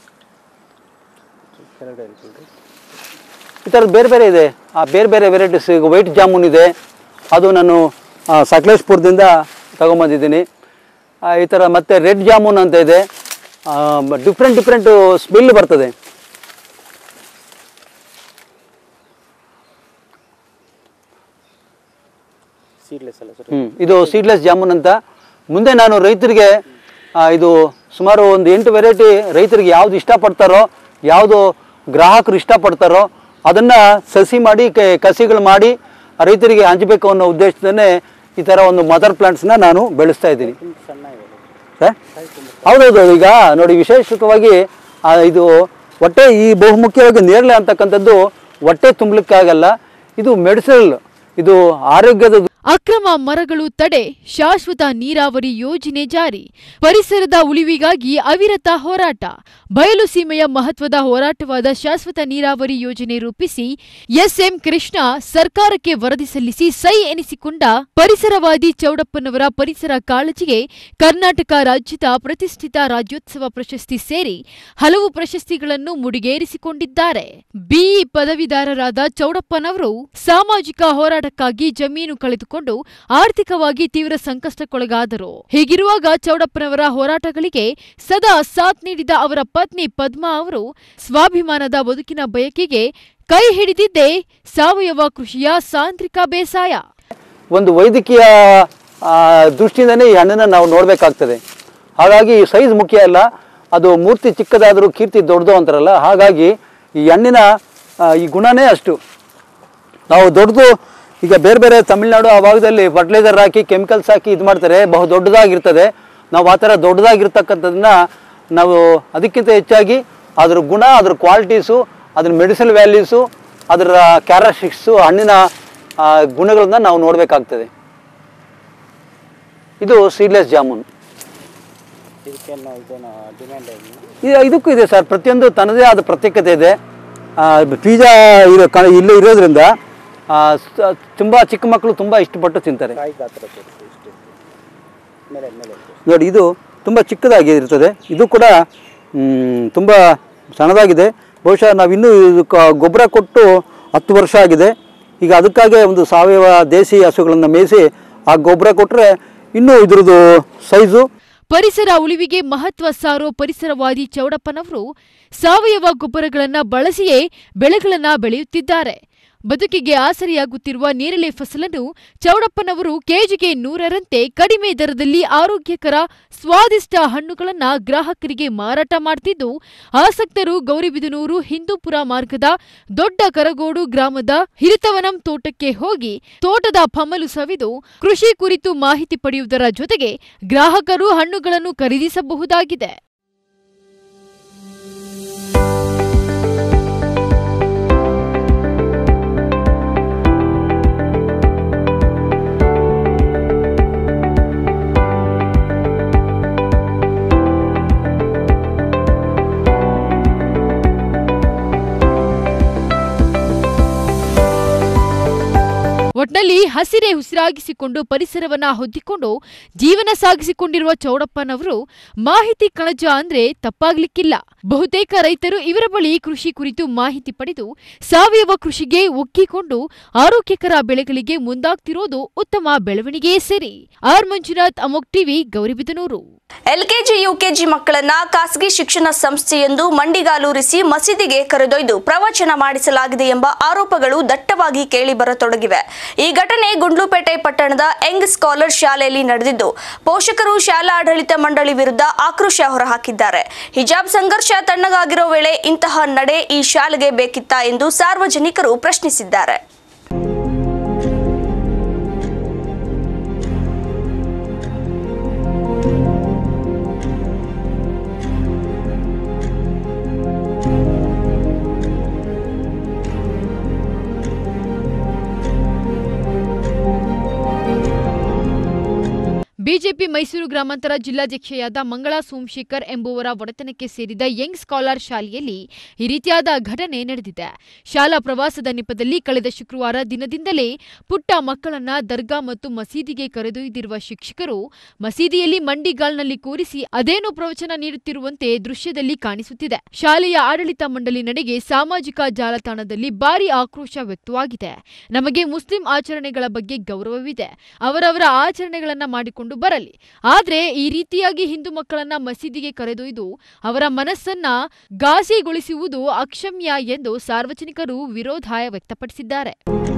ಈ ಥರದ್ದು ಬೇರೆ ಬೇರೆ ಇದೆ ಆ ಬೇರೆ ಬೇರೆ ವೆರೈಟೀಸ್ ಈಗ ವೈಟ್ ಜಾಮೂನ್ ಇದೆ ಅದು ನಾನು ಆ, ಸಕಲೇಶ್ಪುರದಿಂದ ತಗೊಂಬಂದಿದ್ದೀನಿ ಆ, ಈ ಥರ ಮತ್ತು ರೆಡ್ ಜಾಮೂನ್ ಅಂತ ಇದೆ ಡಿಫ್ರೆಂಟ್ ಡಿಫ್ರೆಂಟು ಸ್ಮೆಲ್ ಬರ್ತದೆ ಹ್ಮ್. ಇದು ಸೀಡ್ಲೆಸ್ ಜಾಮೂನ್ ಅಂತ ಮುಂದೆ ನಾನು ರೈತರಿಗೆ ಆ, ಇದು ಸುಮಾರು ಒಂದು ಎಂಟು ವೆರೈಟಿ ರೈತರಿಗೆ ಯಾವ್ದು ಇಷ್ಟಪಡ್ತಾರೋ ಯಾವುದು ಗ್ರಾಹಕರು ಇಷ್ಟಪಡ್ತಾರೋ ಅದನ್ನು ಸಸಿ ಮಾಡಿ ಕ- ಕಸಿಗಳು ಮಾಡಿ ರೈತರಿಗೆ ಹಂಚಬೇಕು ಅನ್ನೋ ಉದ್ದೇಶದನ್ನೇ ಈ ಥರ ಒಂದು ಮದರ್ ಪ್ಲಾಂಟ್ಸ್ನ ನಾನು ಬೆಳೆಸ್ತಾ ಇದ್ದೀನಿ ಸರ್ ಹೌದೌದು ಈಗ ನೋಡಿ ವಿಶೇಷವಾಗಿ ಆ, ಇದು ಹೊಟ್ಟೆ ಈ ಬಹುಮುಖ್ಯವಾಗಿ ನೇರಳೆ ಅಂತಕ್ಕಂಥದ್ದು ಹೊಟ್ಟೆ ತುಂಬಲಿಕ್ಕಾಗಲ್ಲ ಇದು ಮೆಡಿಸಿನಲ್ ಇದು ಆರೋಗ್ಯದ ಅಕ್ರಮ ಮರಗಳು ತಡೆ ಶಾಶ್ವತ ನೀರಾವರಿ ಯೋಜನೆ ಜಾರಿ ಪರಿಸರದ ಉಳಿವಿಗಾಗಿ ಅವಿರತ ಹೋರಾಟ ಬಯಲು ಸೀಮೆಯ ಮಹತ್ವದ ಹೋರಾಟವಾದ ಶಾಶ್ವತ ನೀರಾವರಿ ಯೋಜನೆ ರೂಪಿಸಿ ಎಸ್ಎಂ ಕೃಷ್ಣ ಸರ್ಕಾರಕ್ಕೆ ವರದಿ ಸಲ್ಲಿಸಿ ಸೈ ಎನಿಸಿಕೊಂಡ ಪರಿಸರವಾದಿ ಚೌಡಪ್ಪನವರ ಪರಿಸರ ಕಾಳಜಿಗೆ ಕರ್ನಾಟಕ ರಾಜ್ಯದ ಪ್ರತಿಷ್ಠಿತ ರಾಜ್ಯೋತ್ಸವ ಪ್ರಶಸ್ತಿ ಸೇರಿ ಹಲವು ಪ್ರಶಸ್ತಿಗಳನ್ನು ಮುಡಿಗೇರಿಸಿಕೊಂಡಿದ್ದಾರೆ ಬಿಇ ಪದವೀಧರರಾದ ಚೌಡಪ್ಪನವರು ಸಾಮಾಜಿಕ ಹೋರಾಟಕ್ಕಾಗಿ ಜಮೀನು ಕಳೆದುಕೊಂಡು ಆರ್ಥಿಕವಾಗಿ ತೀವ್ರ ಸಂಕಷ್ಟಕ್ಕೊಳಗಾದರು ಹೀಗಿರುವಾಗ ಚೌಡಪ್ಪನವರ ಹೋರಾಟಗಳಿಗೆ ಸದಾ ಸಾಥ್ ನೀಡಿದ ಅವರ ಪತ್ನಿ ಪದ್ಮಾ ಅವರು ಸ್ವಾಭಿಮಾನದ ಬದುಕಿನ ಬಯಕೆಗೆ ಕೈ ಹಿಡಿದಿದ್ದೇ ಸಾವಯವ ಕೃಷಿಯ ಸಾಂತ್ರಿಕ ಬೇಸಾಯ ಒಂದು ವೈದ್ಯಕೀಯ ಆ, ದೃಷ್ಟಿಯಿಂದನೇ ಈ ಹಣ್ಣನ್ನು ನಾವು ನೋಡಬೇಕಾಗ್ತದೆ ಹಾಗಾಗಿ ಸೈಜ್ ಮುಖ್ಯ ಅಲ್ಲ ಅದು ಮೂರ್ತಿ ಚಿಕ್ಕದಾದರೂ ಕೀರ್ತಿ ದೊಡ್ಡದು ಅಂತಾರಲ್ಲ ಹಾಗಾಗಿ ಈ ಹಣ್ಣಿನ ಆ, ಈ ಗುಣನೇ ಅಷ್ಟು ನಾವು ದೊಡ್ಡದು ಈಗ ಬೇರೆ ಬೇರೆ ತಮಿಳ್ನಾಡು ಆ ಭಾಗದಲ್ಲಿ ಫರ್ಟಿಲೈಸರ್ ಹಾಕಿ ಕೆಮಿಕಲ್ಸ್ ಹಾಕಿ ಇದು ಮಾಡ್ತಾರೆ ಬಹು ದೊಡ್ಡದಾಗಿರ್ತದೆ ನಾವು ಆ ಥರ ದೊಡ್ಡದಾಗಿರ್ತಕ್ಕಂಥದ್ದನ್ನ ನಾವು ಅದಕ್ಕಿಂತ ಹೆಚ್ಚಾಗಿ ಅದ್ರ ಗುಣ ಅದ್ರ ಕ್ವಾಲಿಟೀಸು ಅದ್ರ ಮೆಡಿಸಿನ್ ವ್ಯಾಲ್ಯೂಸು ಅದರ ಕ್ಯಾರಸ್ಟಿಕ್ಸು ಹಣ್ಣಿನ ಆ, ಗುಣಗಳನ್ನ ನಾವು ನೋಡಬೇಕಾಗ್ತದೆ ಇದು ಸೀಡ್ಲೆಸ್ ಜಾಮೂನ್ ಇದು ಇದಕ್ಕೂ ಇದೆ ಸರ್ ಪ್ರತಿಯೊಂದು ತನ್ನದೇ ಆದ ಪ್ರತ್ಯೇಕತೆ ಇದೆ ಆ, ಬೀಜ ಇರೋ ಕ ಇಲ್ಲೇ ಇರೋದ್ರಿಂದ ಆ, ಸ- ತುಂಬ ಚಿಕ್ಕ ಮಕ್ಕಳು ತುಂಬ ಇಷ್ಟಪಟ್ಟು ತಿಂತಾರೆ ನೋಡಿ ಇದು ತುಂಬ ಚಿಕ್ಕದಾಗಿ ಇರ್ತದೆ ಇದು ಕೂಡ ಮ್, ತುಂಬ ಸಣ್ಣದಾಗಿದೆ ಬಹುಶಃ ನಾವು ಇನ್ನೂ ಇದಕ್ಕೆ ಗೊಬ್ಬರ ಕೊಟ್ಟು ಹತ್ತು ವರ್ಷ ಆಗಿದೆ ಈಗ ಅದಕ್ಕಾಗಿ ಒಂದು ಸಾವಯವ ದೇಸಿ ಹಸುಗಳನ್ನು ಮೇಯಿಸಿ ಆ ಗೊಬ್ಬರ ಕೊಟ್ಟರೆ ಇನ್ನೂ ಇದ್ರದ್ದು ಸೈಜು ಪರಿಸರ ಉಳಿವಿಗೆ ಮಹತ್ವ ಸಾರೋ ಪರಿಸರವಾದಿ ಚೌಡಪ್ಪನವರು ಸಾವಯವ ಗೊಬ್ಬರಗಳನ್ನ ಬಳಸಿಯೇ ಬೆಳೆಗಳನ್ನ ಬೆಳೆಯುತ್ತಿದ್ದಾರೆ ಬದುಕಿಗೆ ಆಸರೆಯಾಗುತ್ತಿರುವ ನೇರಳೆ ಫಸಲನ್ನು ಚೌಡಪ್ಪನವರು ಕೆಜಿಗೆ ನೂರರಂತೆ ಕಡಿಮೆ ದರದಲ್ಲಿ ಆರೋಗ್ಯಕರ ಸ್ವಾದಿಷ್ಟ ಹಣ್ಣುಗಳನ್ನ ಗ್ರಾಹಕರಿಗೆ ಮಾರಾಟ ಮಾಡ್ತಿದ್ದು ಆಸಕ್ತರು ಗೌರಿಬಿದನೂರು ಹಿಂದೂಪುರ ಮಾರ್ಗದ ದೊಡ್ಡ ಕರಗೋಡು ಗ್ರಾಮದ ಹಿರಿತವನಂ ತೋಟಕ್ಕೆ ಹೋಗಿ ತೋಟದ ಫಮಲು ಸವಿದು ಕೃಷಿ ಕುರಿತು ಮಾಹಿತಿ ಪಡೆಯುವುದರ ಜೊತೆಗೆ ಗ್ರಾಹಕರು ಹಣ್ಣುಗಳನ್ನು ಖರೀದಿಸಬಹುದಾಗಿದೆ ಒಟ್ನಲ್ಲಿ ಹಸಿರೆ ಉಸಿರಾಗಿಸಿಕೊಂಡು ಪರಿಸರವನ್ನ ಹೊದ್ದಿಕೊಂಡು ಜೀವನ ಸಾಗಿಸಿಕೊಂಡಿರುವ ಚೌಡಪ್ಪನವರು ಮಾಹಿತಿ ಕಣಜ ಅಂದ್ರೆ ತಪ್ಪಾಗ್ಲಿಕ್ಕಿಲ್ಲ ಬಹುತೇಕ ರೈತರು ಇವರ ಬಳಿ ಕೃಷಿ ಕುರಿತು ಮಾಹಿತಿ ಪಡೆದು ಸಾವಯವ ಕೃಷಿಗೆ ಒಗ್ಗಿಕೊಂಡು ಆರೋಗ್ಯಕರ ಬೆಳೆಗಳಿಗೆ ಮುಂದಾಗ್ತಿರೋದು ಉತ್ತಮ ಬೆಳವಣಿಗೆಯೇ ಸರಿ ಆರ್ ಮಂಜುನಾಥ್ ಅಮೋಕ್ ಟಿವಿ ಗೌರಿಬಿದನೂರು ಎಲ್ಕೆಜಿ ಯುಕೆಜಿ ಮಕ್ಕಳನ್ನ ಖಾಸಗಿ ಶಿಕ್ಷಣ ಸಂಸ್ಥೆಯೊಂದು ಮಂಡಿಗಾಲೂರಿಸಿ ಮಸೀದಿಗೆ ಕರೆದೊಯ್ದು ಪ್ರವಚನ ಮಾಡಿಸಲಾಗಿದೆ ಎಂಬ ಆರೋಪಗಳು ದಟ್ಟವಾಗಿ ಕೇಳಿಬರತೊಡಗಿವೆ ಈ ಘಟನೆ ಗುಂಡ್ಲುಪೇಟೆ ಪಟ್ಟಣದ ಯಂಗ್ ಸ್ಕಾಲರ್ ಶಾಲೆಯಲ್ಲಿ ನಡೆದಿದ್ದು ಪೋಷಕರು ಶಾಲಾ ಆಡಳಿತ ಮಂಡಳಿ ವಿರುದ್ಧ ಆಕ್ರೋಶ ಹೊರಹಾಕಿದ್ದಾರೆ ಹಿಜಾಬ್ ಸಂಘರ್ಷ ತಣ್ಣಗಾಗಿರೋ ವೇಳೆ ಇಂತಹ ನಡೆ ಈ ಶಾಲೆಗೆ ಬೇಕಿತ್ತಾ ಎಂದು ಸಾರ್ವಜನಿಕರು ಪ್ರಶ್ನಿಸಿದ್ದಾರೆ ಬಿಜೆಪಿ ಮೈಸೂರು ಗ್ರಾಮಾಂತರ ಜಿಲ್ಲಾಧ್ಯಕ್ಷೆಯಾದ ಮಂಗಳಾ ಸೋಮಶೇಖರ್ ಎಂಬುವರ ಒಡೆತನಕ್ಕೆ ಸೇರಿದ ಯಂಗ್ ಸ್ಕಾಲರ್ ಶಾಲೆಯಲ್ಲಿ ಈ ರೀತಿಯಾದ ಘಟನೆ ನಡೆದಿದೆ ಶಾಲಾ ಪ್ರವಾಸದ ನೆಪದಲ್ಲಿ ಕಳೆದ ಶುಕ್ರವಾರ ದಿನದಿಂದಲೇ ಪುಟ್ಟ ಮಕ್ಕಳನ್ನ ದರ್ಗಾ ಮತ್ತು ಮಸೀದಿಗೆ ಕರೆದೊಯ್ದಿರುವ ಶಿಕ್ಷಕರು ಮಸೀದಿಯಲ್ಲಿ ಮಂಡಿಗಾಲ್ನಲ್ಲಿ ಕೂರಿಸಿ ಅದೇನೋ ಪ್ರವಚನ ನೀಡುತ್ತಿರುವಂತೆ ದೃಶ್ಯದಲ್ಲಿ ಕಾಣಿಸುತ್ತಿದೆ ಶಾಲೆಯ ಆಡಳಿತ ಮಂಡಳಿ ನಡೆಗೆ ಸಾಮಾಜಿಕ ಜಾಲತಾಣದಲ್ಲಿ ಭಾರಿ ಆಕ್ರೋಶ ವ್ಯಕ್ತವಾಗಿದೆ ನಮಗೆ ಮುಸ್ಲಿಂ ಆಚರಣೆಗಳ ಬಗ್ಗೆ ಗೌರವವಿದೆ ಅವರವರ ಆಚರಣೆಗಳನ್ನ ಮಾಡಿಕೊಂಡು ಬರಲಿ ಆದ್ರೆ ಈ ರೀತಿಯಾಗಿ ಹಿಂದೂ ಮಕ್ಕಳನ್ನ ಮಸೀದಿಗೆ ಕರೆದೊಯ್ದು ಅವರ ಮನಸ್ಸನ್ನ ಘಾಸಿಗೊಳಿಸುವುದು ಅಕ್ಷಮ್ಯ ಎಂದು ಸಾರ್ವಜನಿಕರು ವಿರೋಧಾಯ ವ್ಯಕ್ತಪಡಿಸಿದ್ದಾರೆ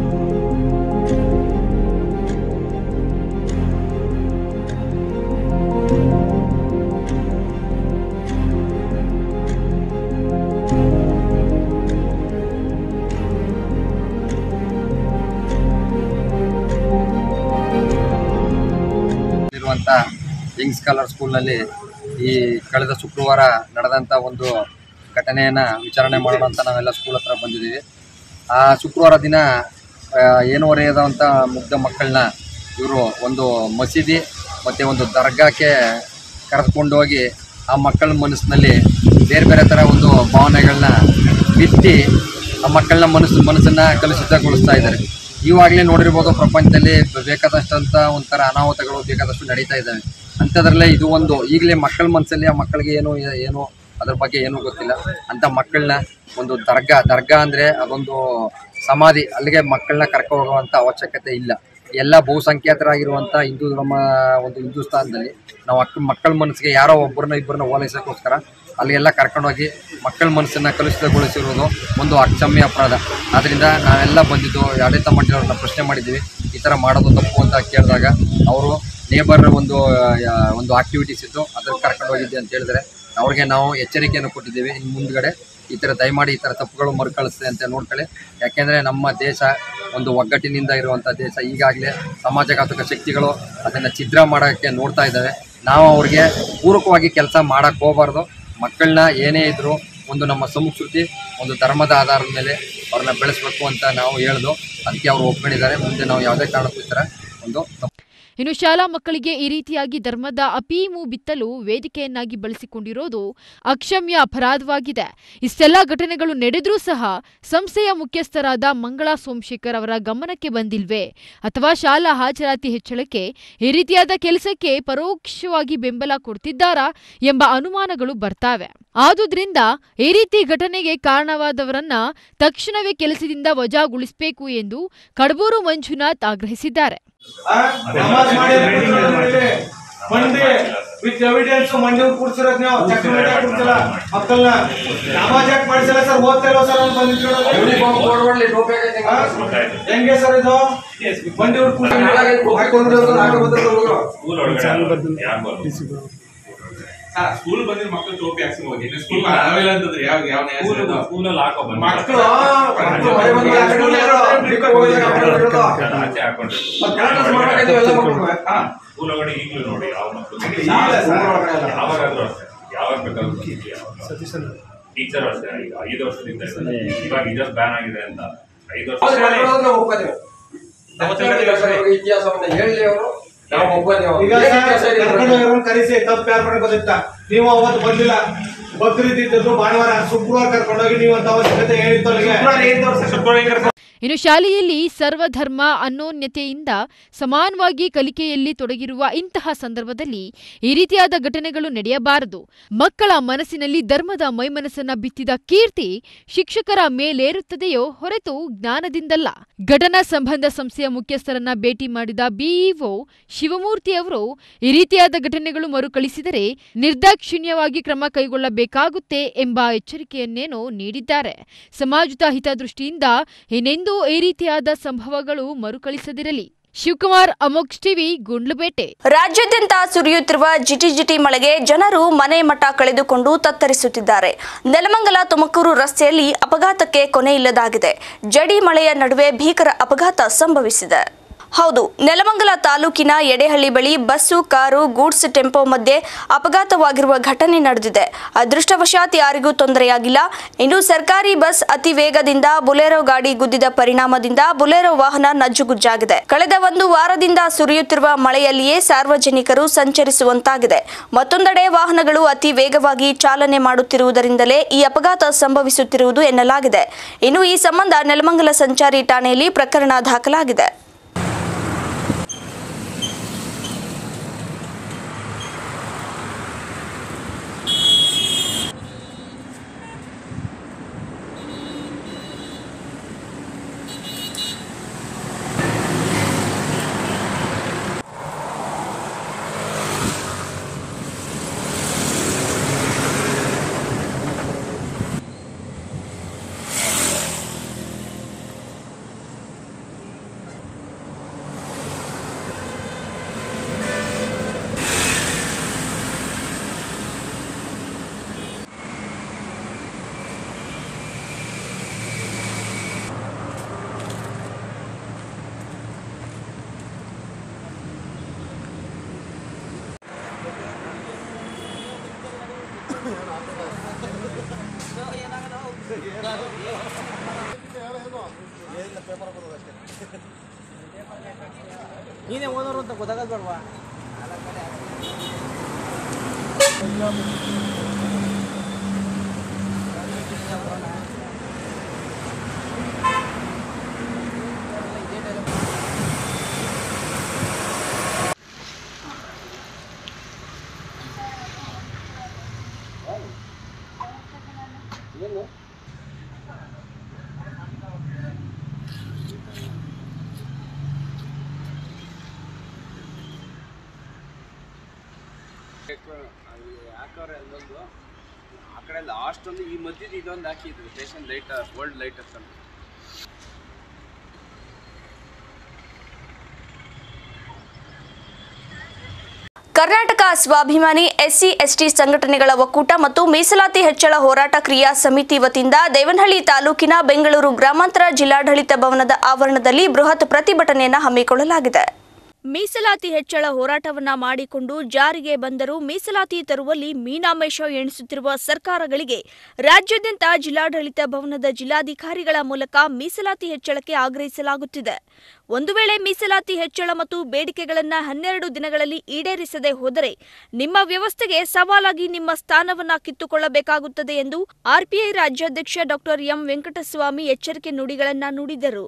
ಇರುವಂಥ ಯಂಗ್ ಸ್ಕಾಲರ್ ಸ್ಕೂಲ್ನಲ್ಲಿ ಈ ಕಳೆದ ಶುಕ್ರವಾರ ನಡೆದಂಥ ಒಂದು ಘಟನೆಯನ್ನು ವಿಚಾರಣೆ ಮಾಡೋಣ ಅಂತ ನಾವೆಲ್ಲ ಸ್ಕೂಲ್ ಹತ್ರ ಬಂದಿದ್ದೀವಿ ಆ ಶುಕ್ರವಾರ ದಿನ ಆ, ಏನು ಹೊರೆಯದಂಥ ಮುಗ್ಧ ಮಕ್ಕಳನ್ನ ಇವರು ಒಂದು ಮಸೀದಿ ಮತ್ತು ಒಂದು ದರ್ಗಾಕ್ಕೆ ಕರೆದುಕೊಂಡು ಹೋಗಿ ಆ ಮಕ್ಕಳ ಮನಸ್ಸಿನಲ್ಲಿ ಬೇರೆ ಬೇರೆ ಥರ ಒಂದು ಭಾವನೆಗಳನ್ನ ಬಿತ್ತಿ ಆ ಮಕ್ಕಳನ್ನ ಮನಸ್ಸು ಮನಸ್ಸನ್ನು ಕಲುಷಿತಗೊಳಿಸ್ತಾ ಇದ್ದಾರೆ ಇವಾಗಲೇ ನೋಡಿರ್ಬೋದು ಪ್ರಪಂಚದಲ್ಲಿ ಬೇಕಾದಷ್ಟಂತ ಒಂಥರ ಅನಾಹುತಗಳು ಬೇಕಾದಷ್ಟು ನಡೀತಾ ಇದ್ದಾವೆ ಅಂಥದ್ರಲ್ಲೇ ಇದು ಒಂದು ಈಗಲೇ ಮಕ್ಕಳ ಮನಸ್ಸಲ್ಲಿ ಆ ಮಕ್ಕಳಿಗೆ ಏನು ಏನು ಅದ್ರ ಬಗ್ಗೆ ಏನೂ ಗೊತ್ತಿಲ್ಲ ಅಂಥ ಮಕ್ಕಳನ್ನ ಒಂದು ದರ್ಗಾ ದರ್ಗಾ ಅಂದರೆ ಅದೊಂದು ಸಮಾಧಿ ಅಲ್ಲಿಗೆ ಮಕ್ಕಳನ್ನ ಕರ್ಕೊ ಹೋಗುವಂಥ ಅವಶ್ಯಕತೆ ಇಲ್ಲ ಎಲ್ಲ ಬಹುಸಂಖ್ಯಾತರಾಗಿರುವಂಥ ಹಿಂದೂ ಧರ್ಮ ಒಂದು ಹಿಂದೂಸ್ತಾನದಲ್ಲಿ ನಾವು ಅಕ್ಕ ಮಕ್ಕಳ ಮನಸ್ಸಿಗೆ ಯಾರೋ ಒಬ್ಬರನ್ನ ಇಬ್ಬರನ್ನ ಓಲೈಸೋಕ್ಕೋಸ್ಕರ ಅಲ್ಲಿಗೆಲ್ಲ ಕರ್ಕೊಂಡೋಗಿ ಮಕ್ಕಳ ಮನಸ್ಸನ್ನು ಕಲುಷಿತಗೊಳಿಸಿರುವುದು ಒಂದು ಅಕ್ಷಮ್ಯ ಅಪರಾಧ ಆದ್ದರಿಂದ ನಾವೆಲ್ಲ ಬಂದಿದ್ದು ಆಡಳಿತ ಮಂಡಳಿಯವ್ರನ್ನ ಪ್ರಶ್ನೆ ಮಾಡಿದ್ದೀವಿ ಈ ಥರ ಮಾಡೋದು ತಪ್ಪು ಅಂತ ಕೇಳಿದಾಗ ಅವರು ನೇಬರ್ ಒಂದು ಆ, ಒಂದು ಆಕ್ಟಿವಿಟೀಸ್ ಇದ್ದು ಅದಕ್ಕೆ ಕರ್ಕೊಂಡು ಹೋಗಿದ್ದೆ ಅಂತ ಹೇಳಿದ್ರೆ ಅವ್ರಿಗೆ ನಾವು ಎಚ್ಚರಿಕೆಯನ್ನು ಕೊಟ್ಟಿದ್ದೀವಿ ಇನ್ನು ಮುಂದ್ಗಡೆ ಈ ಥರ ದಯಮಾಡಿ ಈ ಥರ ತಪ್ಪುಗಳು ಮರುಕಳಿಸ್ತದೆ ಅಂತ ನೋಡ್ಕೊಳ್ಳಿ ಯಾಕೆಂದರೆ ನಮ್ಮ ದೇಶ ಒಂದು ಒಗ್ಗಟ್ಟಿನಿಂದ ಇರುವಂಥ ದೇಶ ಈಗಾಗಲೇ ಸಮಾಜಘಾತಕ ಶಕ್ತಿಗಳು ಅದನ್ನು ಛಿದ್ರ ಮಾಡೋಕ್ಕೆ ನೋಡ್ತಾ ಇದ್ದಾವೆ ನಾವು ಅವ್ರಿಗೆ ಪೂರಕವಾಗಿ ಕೆಲಸ ಮಾಡೋಕ್ಕೆ ಹೋಗಬಾರ್ದು ಮಕ್ಕಳನ್ನ ಏನೇ ಇದ್ದರೂ ಒಂದು ನಮ್ಮ ಸಂಸ್ಕೃತಿ ಒಂದು ಧರ್ಮದ ಆಧಾರದ ಮೇಲೆ ಅವ್ರನ್ನ ಬೆಳೆಸಬೇಕು ಅಂತ ನಾವು ಹೇಳ್ದು ಅದಕ್ಕೆ ಅವರು ಒಪ್ಕೊಂಡಿದ್ದಾರೆ ಮುಂದೆ ನಾವು ಯಾವುದೇ ಕಾರಣಕ್ಕೂ ಈ ಥರ ಒಂದು ತಪ್ಪು ಇನ್ನು ಶಾಲಾ ಮಕ್ಕಳಿಗೆ ಈ ರೀತಿಯಾಗಿ ಧರ್ಮದ ಅಪೀಮು ಬಿತ್ತಲು ವೇದಿಕೆಯನ್ನಾಗಿ ಬಳಸಿಕೊಂಡಿರೋದು ಅಕ್ಷಮ್ಯ ಅಪರಾಧವಾಗಿದೆ ಇಷ್ಟೆಲ್ಲ ಘಟನೆಗಳು ನಡೆದ್ರೂ ಸಹ ಸಂಸ್ಥೆಯ ಮುಖ್ಯಸ್ಥರಾದ ಮಂಗಳಾ ಸೋಮಶೇಖರ್ ಅವರ ಗಮನಕ್ಕೆ ಬಂದಿಲ್ವೇ ಅಥವಾ ಶಾಲಾ ಹಾಜರಾತಿ ಹೆಚ್ಚಳಕ್ಕೆ ಈ ರೀತಿಯಾದ ಕೆಲಸಕ್ಕೆ ಪರೋಕ್ಷವಾಗಿ ಬೆಂಬಲ ಕೊಡ್ತಿದ್ದಾರಾ ಎಂಬ ಅನುಮಾನಗಳು ಬರ್ತಾವೆ ಆದುದರಿಂದ ಈ ರೀತಿ ಘಟನೆಗೆ ಕಾರಣವಾದವರನ್ನ ತಕ್ಷಣವೇ ಕೆಲಸದಿಂದ ವಜಾಗೊಳಿಸಬೇಕು ಎಂದು ಕಡಬೂರು ಮಂಜುನಾಥ್ ಆಗ್ರಹಿಸಿದ್ದಾರೆ ನಮಾಜ್ ಮಾಡಿ ಮಂದಿ ವಿತ್ ಎವಿಡೆನ್ಸ್ ಮಂಡಿ ಕೂಡ್ಸಿರೋದ್ ನೀವು ಚೆಕ್ ಕೂಡ್ಸಿಲ್ಲ ಮಕ್ಕಳನ್ನ ನಾಮ ಚೆಕ್ ಮಾಡಿಸಿಲ್ಲ ಸರ್ ಓದ್ತಾ ಇಲ್ವಾ ಸರ್ ಅಂತ ಯೂನಿಫಾರ್ಮ್ ಕೋಡ್ ಮಾಡ್ಲಿ ಟೋಪಿ ಆಗೈತೆ ಹೆಂಗೆ ಸರ್ ಇದು ಮಂಡಿ ಹಾಕೊಂಡಿರೋದು ನಾವೇ ಬಂದಿರೋದು ಸ್ಕೂಲ್ ಬಂದಿರೋ ಮಕ್ಕಳು ಟೋಪಿ ಹಾಕ್ಸಿ ಹೋಗಿ ಸ್ಕೂಲ್ ಆಮೇಲೆ ಅಂತಂದ್ರೆ ಯಾವ ಯಾವ ನ್ಯಾಯ ಸಿಗೋದು? ಸ್ಕೂಲಲ್ಲಿ ಹಾಕೋ ಬನ್ನಿ. ಮಕ್ಕಳು ಮಕ್ಕಳು ಮನೆ ಬಂದು ಆ ಕಡೆ ಇರೋರು, ಈ ಕಡೆ ಹೋಗಿದ್ದಾರೆ, ಆ ಕಡೆ ಇರೋರು. ಆಚೆ ಹಾಕೊಂಡ್ರೆ ಮತ್ತೆ ಪ್ರಾಕ್ಟೀಸ್ ಮಾಡ್ಬೇಕಾಯ್ತು ಎಲ್ಲ ಮಕ್ಕಳು ಹಾ ಸ್ಕೂಲ್ ಒಳಗಡೆ ಈಗಲೂ ನೋಡಿ ಯಾವ ಮಕ್ಕಳು ಇಲ್ಲ ಸರ್. ಯಾವಾಗಾದ್ರೂ ಅಷ್ಟೇ ಯಾವಾಗ ಬೇಕಾದ್ರೂ ಟೀಚರ್ ಅಷ್ಟೇ ಈಗ ಐದು ವರ್ಷದಿಂದ ಇದೆ. ಇವಾಗ ಇಜಸ್ ಬ್ಯಾನ್ ಆಗಿದೆ ಅಂತ ಐದು ವರ್ಷ ಹೌದು, ಮಾಡ್ಕೊಳ್ಳೋದು ನಾವು ಒಪ್ಪಂದೇವೆ. ನಮ್ಮ ತಿಂಗಳಿಗೆ ಸರ್ ಅವ್ರಿಗೆ ಇತಿಹಾಸವನ್ನ ಹೇಳಿ ಅವರು ನಾವು ಒಪ್ಪಂದೇವೆ. ಈಗ ಏನ್ ಸರ್, ಇತಿಹಾಸ ಇದೆ ಕರ್ಕೊಂಡು ಇದ್ರಲ್ಲಿ? ಹೋಗಿರೋರ್ನ ಕರೆಸಿ ತಪ್ಪು ಯಾರು ಮಾಡಿ ಗೊತ್ತಿತ್ತ ನೀವು ಅವತ್ತು ಬಂದಿಲ್ಲ ಬಕ್ರೀದಿದ್ದು ಭಾನುವಾರ ಶುಕ್ರವಾರ ಕರ್ಕೊಂಡೋಗಿ ನೀವು ಅಂತ ಅವಶ್ಯಕತೆ ಹೇಳಿತ್ತು ಅಲ್ಲಿಗೆ ಇನ್ನು ಶಾಲೆಯಲ್ಲಿ ಸರ್ವಧರ್ಮ ಅನ್ಯೋನ್ಯತೆಯಿಂದ ಸಮಾನವಾಗಿ ಕಲಿಕೆಯಲ್ಲಿ ತೊಡಗಿರುವ ಇಂತಹ ಸಂದರ್ಭದಲ್ಲಿ ಈ ರೀತಿಯಾದ ಘಟನೆಗಳು ನಡೆಯಬಾರದು ಮಕ್ಕಳ ಮನಸ್ಸಿನಲ್ಲಿ ಧರ್ಮದ ಮೈಮನಸ್ಸನ್ನ ಬಿತ್ತಿದ ಕೀರ್ತಿ ಶಿಕ್ಷಕರ ಮೇಲೇರುತ್ತದೆಯೋ ಹೊರತು ಜ್ಞಾನದಿಂದಲ್ಲ ಘಟನಾ ಸಂಬಂಧ ಸಂಸ್ಥೆಯ ಮುಖ್ಯಸ್ಥರನ್ನ ಭೇಟಿ ಮಾಡಿದ ಬಿಇಒ ಶಿವಮೂರ್ತಿ ಅವರು ಈ ರೀತಿಯಾದ ಘಟನೆಗಳು ಮರುಕಳಿಸಿದರೆ ನಿರ್ದಾಕ್ಷಿಣ್ಯವಾಗಿ ಕ್ರಮ ಕೈಗೊಳ್ಳಬೇಕಾಗುತ್ತೆ ಎಂಬ ಎಚ್ಚರಿಕೆಯನ್ನೇನೋ ನೀಡಿದ್ದಾರೆ ಸಮಾಜದ ಹಿತದೃಷ್ಟಿಯಿಂದ ಇನ್ನೆಂದೂ ಈ ರೀತಿಯಾದ ಸಂಭವಗಳು ಮರುಕಳಿಸದಿರಲಿ ಶಿವಕುಮಾರ್ ಅಮೋಕ್ ಟಿವಿ ಗುಂಡ್ಲುಪೇಟೆ ರಾಜ್ಯಾದ್ಯಂತ ಸುರಿಯುತ್ತಿರುವ ಜಿಟಿ ಜಿಟಿ ಮಳೆಗೆ ಜನರು ಮನೆ ಮಠ ಕಳೆದುಕೊಂಡು ತತ್ತರಿಸುತ್ತಿದ್ದಾರೆ ನೆಲಮಂಗಲ ತುಮಕೂರು ರಸ್ತೆಯಲ್ಲಿ ಅಪಘಾತಕ್ಕೆ ಕೊನೆ ಇಲ್ಲದಾಗಿದೆ ಜಡಿ ಮಳೆಯ ನಡುವೆ ಭೀಕರ ಅಪಘಾತ ಸಂಭವಿಸಿದೆ ಹೌದು ನೆಲಮಂಗಲ ತಾಲೂಕಿನ ಎಡೆಹಳ್ಳಿ ಬಳಿ ಬಸ್ಸು ಕಾರು ಗೂಡ್ಸ್ ಟೆಂಪೋ ಮಧ್ಯೆ ಅಪಘಾತವಾಗಿರುವ ಘಟನೆ ನಡೆದಿದೆ ಅದೃಷ್ಟವಶಾತ್ ಯಾರಿಗೂ ತೊಂದರೆಯಾಗಿಲ್ಲ ಇನ್ನು ಸರ್ಕಾರಿ ಬಸ್ ಅತಿ ವೇಗದಿಂದ ಬುಲೆರೋ ಗಾಡಿ ಗುದ್ದಿದ ಪರಿಣಾಮದಿಂದ ಬುಲೆರೋ ವಾಹನ ನಜ್ಜುಗುಜ್ಜಾಗಿದೆ ಕಳೆದ ಒಂದು ವಾರದಿಂದ ಸುರಿಯುತ್ತಿರುವ ಮಳೆಯಲ್ಲಿಯೇ ಸಾರ್ವಜನಿಕರು ಸಂಚರಿಸುವಂತಾಗಿದೆ ಮತ್ತೊಂದೆಡೆ ವಾಹನಗಳು ಅತಿ ವೇಗವಾಗಿ ಚಾಲನೆ ಮಾಡುತ್ತಿರುವುದರಿಂದಲೇ ಈ ಅಪಘಾತ ಸಂಭವಿಸುತ್ತಿರುವುದು ಎನ್ನಲಾಗಿದೆ ಇನ್ನು ಈ ಸಂಬಂಧ ನೆಲಮಂಗಲ ಸಂಚಾರಿ ಠಾಣೆಯಲ್ಲಿ ಪ್ರಕರಣ ದಾಖಲಾಗಿದೆ ನೀನೇ ಓದೋರು ಅಂತ ಗೊತ್ತಾಗದ್ ಬೇಡವಾ ಹಾಕವ್ರೆ ಅಲ್ಲೊಂದು ಆ ಕಡೆ ಲಾಸ್ಟ್ ಒಂದು ಈ ಮಧ್ಯದ ಇದೊಂದು ಹಾಕಿದ್ರು ಸ್ಟೇಷನ್ ಲೈಟ್ ಗೋಲ್ಡ್ ಲೈಟ್ ಅಂತ ಕರ್ನಾಟಕ ಸ್ವಾಭಿಮಾನಿ ಎಸ್ಸಿ ಎಸ್ಟಿ ಸಂಘಟನೆಗಳ ಒಕ್ಕೂಟ ಮತ್ತು ಮೀಸಲಾತಿ ಹೆಚ್ಚಳ ಹೋರಾಟ ಕ್ರಿಯಾ ಸಮಿತಿ ವತಿಯಿಂದ ದೇವನಹಳ್ಳಿ ತಾಲೂಕಿನ ಬೆಂಗಳೂರು ಗ್ರಾಮಾಂತರ ಜಿಲ್ಲಾಡಳಿತ ಭವನದ ಆವರಣದಲ್ಲಿ ಬೃಹತ್ ಪ್ರತಿಭಟನೆಯನ್ನು ಹಮ್ಮಿಕೊಳ್ಳಲಾಗಿದೆ ಮೀಸಲಾತಿ ಹೆಚ್ಚಳ ಹೋರಾಟವನ್ನ ಮಾಡಿಕೊಂಡು ಜಾರಿಗೆ ಬಂದರೂ ಮೀಸಲಾತಿ ತರುವಲ್ಲಿ ಮೀನಾಮೇಷ ಎಣಿಸುತ್ತಿರುವ ಸರ್ಕಾರಗಳಿಗೆ ರಾಜ್ಯಾದ್ಯಂತ ಜಿಲ್ಲಾಡಳಿತ ಭವನದ ಜಿಲ್ಲಾಧಿಕಾರಿಗಳ ಮೂಲಕ ಮೀಸಲಾತಿ ಹೆಚ್ಚಳಕ್ಕೆ ಆಗ್ರಹಿಸಲಾಗುತ್ತಿದೆ ಒಂದು ವೇಳೆ ಮೀಸಲಾತಿ ಹೆಚ್ಚಳ ಮತ್ತು ಬೇಡಿಕೆಗಳನ್ನು ಹನ್ನೆರಡು ದಿನಗಳಲ್ಲಿ ಈಡೇರಿಸದೆ ಹೋದರೆ ನಿಮ್ಮ ವ್ಯವಸ್ಥೆಗೆ ಸವಾಲಾಗಿ ನಿಮ್ಮ ಸ್ಥಾನವನ್ನ ಕಿತ್ತುಕೊಳ್ಳಬೇಕಾಗುತ್ತದೆ ಎಂದು ಆರ್ಪಿಐ ರಾಜ್ಯಾಧ್ಯಕ್ಷ ಡಾಕ್ಟರ್ ಎಂ ವೆಂಕಟಸ್ವಾಮಿ ಎಚ್ಚರಿಕೆ ನುಡಿಗಳನ್ನ ನುಡಿದರು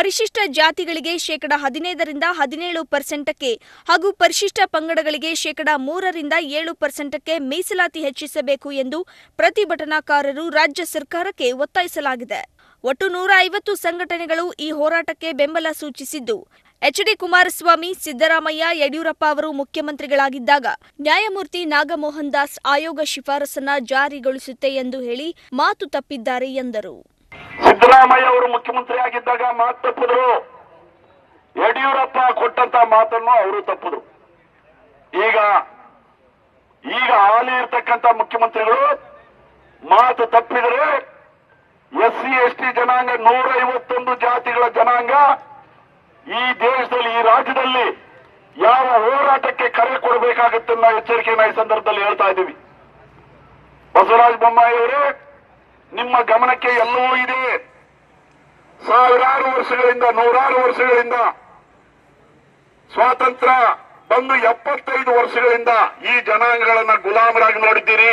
ಪರಿಶಿಷ್ಟ ಜಾತಿಗಳಿಗೆ ಶೇಕಡ ಹದಿನೈದರಿಂದ ಹದಿನೇಳು ಪರ್ಸೆಂಟಕ್ಕೆ ಹಾಗೂ ಪರಿಶಿಷ್ಟ ಪಂಗಡಗಳಿಗೆ ಶೇಕಡ ಮೂರರಿಂದ ಏಳು ಪರ್ಸೆಂಟಕ್ಕೆ ಮೀಸಲಾತಿ ಹೆಚ್ಚಿಸಬೇಕು ಎಂದು ಪ್ರತಿಭಟನಾಕಾರರು ರಾಜ್ಯ ಸರ್ಕಾರಕ್ಕೆ ಒತ್ತಾಯಿಸಲಾಗಿದೆ ಒಟ್ಟು ನೂರ ಐವತ್ತು ಸಂಘಟನೆಗಳು ಈ ಹೋರಾಟಕ್ಕೆ ಬೆಂಬಲ ಸೂಚಿಸಿದ್ದು ಎಚ್ಡಿ ಕುಮಾರಸ್ವಾಮಿ ಸಿದ್ದರಾಮಯ್ಯ ಯಡಿಯೂರಪ್ಪ ಅವರು ಮುಖ್ಯಮಂತ್ರಿಗಳಾಗಿದ್ದಾಗ ನ್ಯಾಯಮೂರ್ತಿ ನಾಗಮೋಹನ್ ದಾಸ್ ಆಯೋಗ ಶಿಫಾರಸನ್ನ ಜಾರಿಗೊಳಿಸುತ್ತೆ ಎಂದು ಹೇಳಿ ಮಾತು ತಪ್ಪಿದ್ದಾರೆ ಎಂದರು ಸಿದ್ದರಾಮಯ್ಯ ಅವರು ಮುಖ್ಯಮಂತ್ರಿ ಆಗಿದ್ದಾಗ ಮಾತು ತಪ್ಪಿದ್ರು ಯಡಿಯೂರಪ್ಪ ಕೊಟ್ಟಂತ ಮಾತನ್ನು ಅವರು ತಪ್ಪಿದ್ರು ಈಗ ಈಗ ಹಾಲಿ ಇರ್ತಕ್ಕಂಥ ಮುಖ್ಯಮಂತ್ರಿಗಳು ಮಾತು ತಪ್ಪಿದರೆ ಎಸ್ ಸಿ ಎಸ್ ಟಿ ಜನಾಂಗ ನೂರ ಐವತ್ತೊಂದು ಜಾತಿಗಳ ಜನಾಂಗ ಈ ದೇಶದಲ್ಲಿ ಈ ರಾಜ್ಯದಲ್ಲಿ ಯಾವ ಹೋರಾಟಕ್ಕೆ ಕರೆ ಕೊಡಬೇಕಾಗುತ್ತೆ ಅನ್ನೋ ಎಚ್ಚರಿಕೆಯನ್ನ ಈ ಸಂದರ್ಭದಲ್ಲಿ ಹೇಳ್ತಾ ಇದ್ದೀವಿ ಬಸವರಾಜ ಬೊಮ್ಮಾಯಿ ಅವರೇ ನಿಮ್ಮ ಗಮನಕ್ಕೆ ಎಲ್ಲವೂ ಇದೆ ಸಾವಿರಾರು ವರ್ಷಗಳಿಂದ ನೂರಾರು ವರ್ಷಗಳಿಂದ ಸ್ವಾತಂತ್ರ್ಯ ಬಂದು ಎಪ್ಪತ್ತೈದು ವರ್ಷಗಳಿಂದ ಈ ಜನಾಂಗಗಳನ್ನ ಗುಲಾಮರಾಗಿ ನೋಡಿದ್ದೀರಿ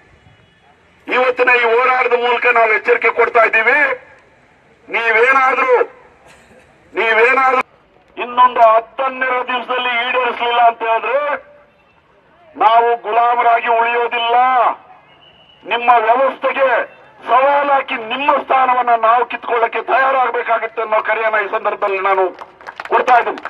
ಇವತ್ತಿನ ಈ ಹೋರಾಟದ ಮೂಲಕ ನಾವು ಎಚ್ಚರಿಕೆ ಕೊಡ್ತಾ ಇದ್ದೀವಿ ನೀವೇನಾದ್ರೂ ನೀವೇನಾದ್ರೂ ಇನ್ನೊಂದು ಹತ್ತನ್ನೆರಡು ದಿವಸದಲ್ಲಿ ಈಡೇರಿಸಲಿಲ್ಲ ಅಂತ ಹೇಳಿದ್ರೆ ನಾವು ಗುಲಾಮರಾಗಿ ಉಳಿಯೋದಿಲ್ಲ ನಿಮ್ಮ ವ್ಯವಸ್ಥೆಗೆ ಸವಾಲಾಕಿ ನಿಮ್ಮ ಸ್ಥಾನವನ್ನ ನಾವು ಕಿತ್ಕೊಳ್ಳಕ್ಕೆ ತಯಾರಾಗಬೇಕಾಗುತ್ತೆ ಅನ್ನೋ ಕರೆಯನ್ನ ಈ ಸಂದರ್ಭದಲ್ಲಿ ನಾನು ಕೊಡ್ತಾ ಇದ್ದೀನಿ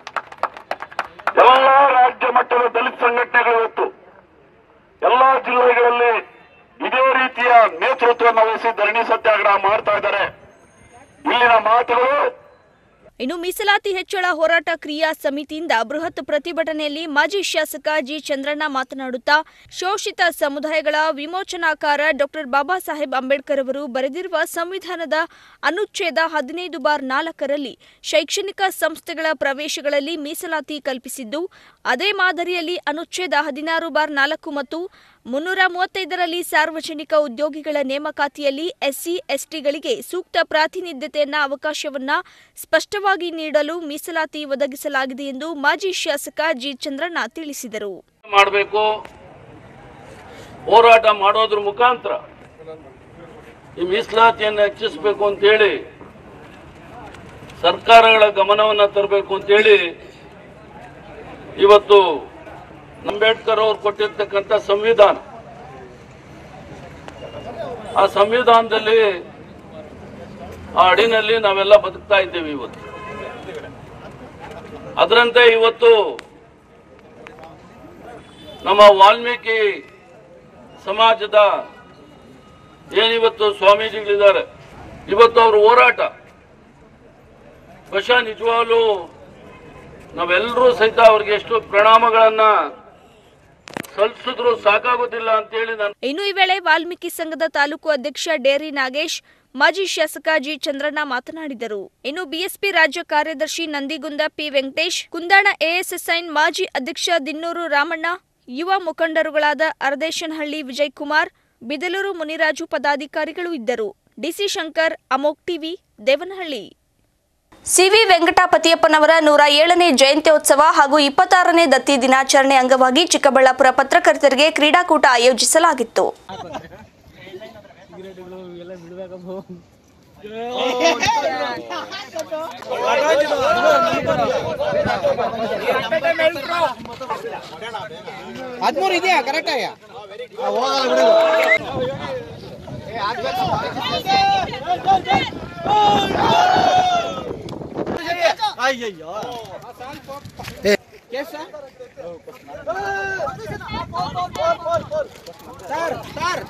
ಎಲ್ಲಾ ರಾಜ್ಯ ಮಟ್ಟದ ದಲಿತ ಸಂಘಟನೆಗಳು ಇವತ್ತು ಎಲ್ಲಾ ಜಿಲ್ಲೆಗಳಲ್ಲಿ ಇದೇ ರೀತಿಯ ನೇತೃತ್ವವನ್ನು ವಹಿಸಿ ಧರಣಿ ಸತ್ಯಾಗ್ರಹ ಮಾಡ್ತಾ ಇದ್ದಾರೆ ಇಲ್ಲಿನ ಮಾತುಗಳು ಇನ್ನು ಮೀಸಲಾತಿ ಹೆಚ್ಚಳ ಹೋರಾಟ ಕ್ರಿಯಾ ಸಮಿತಿಯಿಂದ ಬೃಹತ್ ಪ್ರತಿಭಟನೆಯಲ್ಲಿ ಮಾಜಿ ಶಾಸಕ ಜಿ ಚಂದ್ರಣ್ಣ ಮಾತನಾಡುತ್ತಾ ಶೋಷಿತ ಸಮುದಾಯಗಳ ವಿಮೋಚನಾಕಾರ ಡಾಕ್ಟರ್ ಬಾಬಾ ಸಾಹೇಬ್ ಅಂಬೇಡ್ಕರ್ ಅವರು ಬರೆದಿರುವ ಸಂವಿಧಾನದ ಅನುಚ್ಛೇದ ಹದಿನೈದು ಬಾರ್ ನಾಲ್ಕರಲ್ಲಿ ಶೈಕ್ಷಣಿಕ ಸಂಸ್ಥೆಗಳ ಪ್ರವೇಶಗಳಲ್ಲಿ ಮೀಸಲಾತಿ ಕಲ್ಪಿಸಿದ್ದು ಅದೇ ಮಾದರಿಯಲ್ಲಿ ಅನುಚ್ಛೇದ ಹದಿನಾರು ಬಾರ್ ನಾಲ್ಕು ಮತ್ತು ಮುನ್ನೂರ ಮೂವತ್ತೈದರಲ್ಲಿ ಸಾರ್ವಜನಿಕ ಉದ್ಯೋಗಿಗಳ ನೇಮಕಾತಿಯಲ್ಲಿ ಎಸ್ಸಿ ಎಸ್ಟಿಗಳಿಗೆ ಸೂಕ್ತ ಪ್ರಾತಿನಿಧ್ಯತೆಯನ್ನ ಅವಕಾಶವನ್ನ ಸ್ಪಷ್ಟವಾಗಿ ನೀಡಲು ಮೀಸಲಾತಿ ಒದಗಿಸಲಾಗಿದೆ ಎಂದು ಮಾಜಿ ಶಾಸಕ ಜಿ ಚಂದ್ರಣ್ಣ ತಿಳಿಸಿದರು ಮಾಡಬೇಕು ಹೋರಾಟ ಮಾಡೋದ್ರ ಮುಖಾಂತರ ಈ ಮೀಸಲಾತಿಯನ್ನು ಹೆಚ್ಚಿಸಬೇಕು ಅಂತೇಳಿ ಸರ್ಕಾರಗಳ ಗಮನವನ್ನು ತರಬೇಕು ಅಂತೇಳಿ ಇವತ್ತು ಅಂಬೇಡ್ಕರ್ ಅವರು ಕೊಟ್ಟಿರ್ತಕ್ಕಂಥ ಸಂವಿಧಾನ ಆ ಸಂವಿಧಾನದಲ್ಲಿ ಆ ಅಡಿನಲ್ಲಿ ನಾವೆಲ್ಲ ಬದುಕ್ತಾ ಇದ್ದೇವೆ ಇವತ್ತು ಅದರಂತೆ ಇವತ್ತು ನಮ್ಮ ವಾಲ್ಮೀಕಿ ಸಮಾಜದ ಏನಿವತ್ತು ಸ್ವಾಮೀಜಿಗಳಿದ್ದಾರೆ ಇವತ್ತು ಅವ್ರ ಹೋರಾಟ ಬಹುಶಃ ನಿಜವಾಗ್ಲೂ ನಾವೆಲ್ಲರೂ ಸಹಿತ ಅವ್ರಿಗೆ ಎಷ್ಟು ಪ್ರಣಾಮಗಳನ್ನ ಸಲ್ಲಿಸಿದ್ರು ಸಾಕಾಗೋದಿಲ್ಲ ಅಂತೇಳಿ ನಾನು ಇನ್ನು ಈ ವೇಳೆ ವಾಲ್ಮೀಕಿ ಸಂಘದ ತಾಲೂಕು ಅಧ್ಯಕ್ಷ ಡೇರಿ ನಾಗೇಶ್ ಮಾಜಿ ಶಾಸಕ ಜಿ ಚಂದ್ರಣ್ಣ ಮಾತನಾಡಿದರು ಇನ್ನು ಬಿಎಸ್ಪಿ ರಾಜ್ಯ ಕಾರ್ಯದರ್ಶಿ ನಂದಿಗುಂದ ಪಿ ವೆಂಕಟೇಶ್ ಕುಂದಾಣ ಎಎಸ್ಎಸ್ಐನ್ ಮಾಜಿ ಅಧ್ಯಕ್ಷ ದಿನ್ನೂರು ರಾಮಣ್ಣ ಯುವ ಮುಖಂಡರುಗಳಾದ ಅರ್ದೇಶನಹಳ್ಳಿ ವಿಜಯ್ ಕುಮಾರ್ ಬಿದಲೂರು ಮುನಿರಾಜು ಪದಾಧಿಕಾರಿಗಳು ಇದ್ದರು ಡಿಸಿ ಶಂಕರ್ ಅಮೋಕ್ ಟಿವಿ ದೇವನಹಳ್ಳಿ ಸಿವಿ ವೆಂಕಟಾಪತಿಯಪ್ಪನವರ ನೂರ ಏಳನೇ ಜಯಂತ್ಯೋತ್ಸವ ಹಾಗೂ ಇಪ್ಪತ್ತಾರನೇ ದತ್ತಿ ದಿನಾಚರಣೆ ಅಂಗವಾಗಿ ಚಿಕ್ಕಬಳ್ಳಾಪುರ ಪತ್ರಕರ್ತರಿಗೆ ಕ್ರೀಡಾಕೂಟ ಆಯೋಜಿಸಲಾಗಿತ್ತು ಹದಿಮೂರು ಇದೆಯಾ ಕರೆಕ್ಟ್ ಆಯ್ಯಾ ಅಯ್ಯಯ್ಯೋ ಸರ್ ಸರ್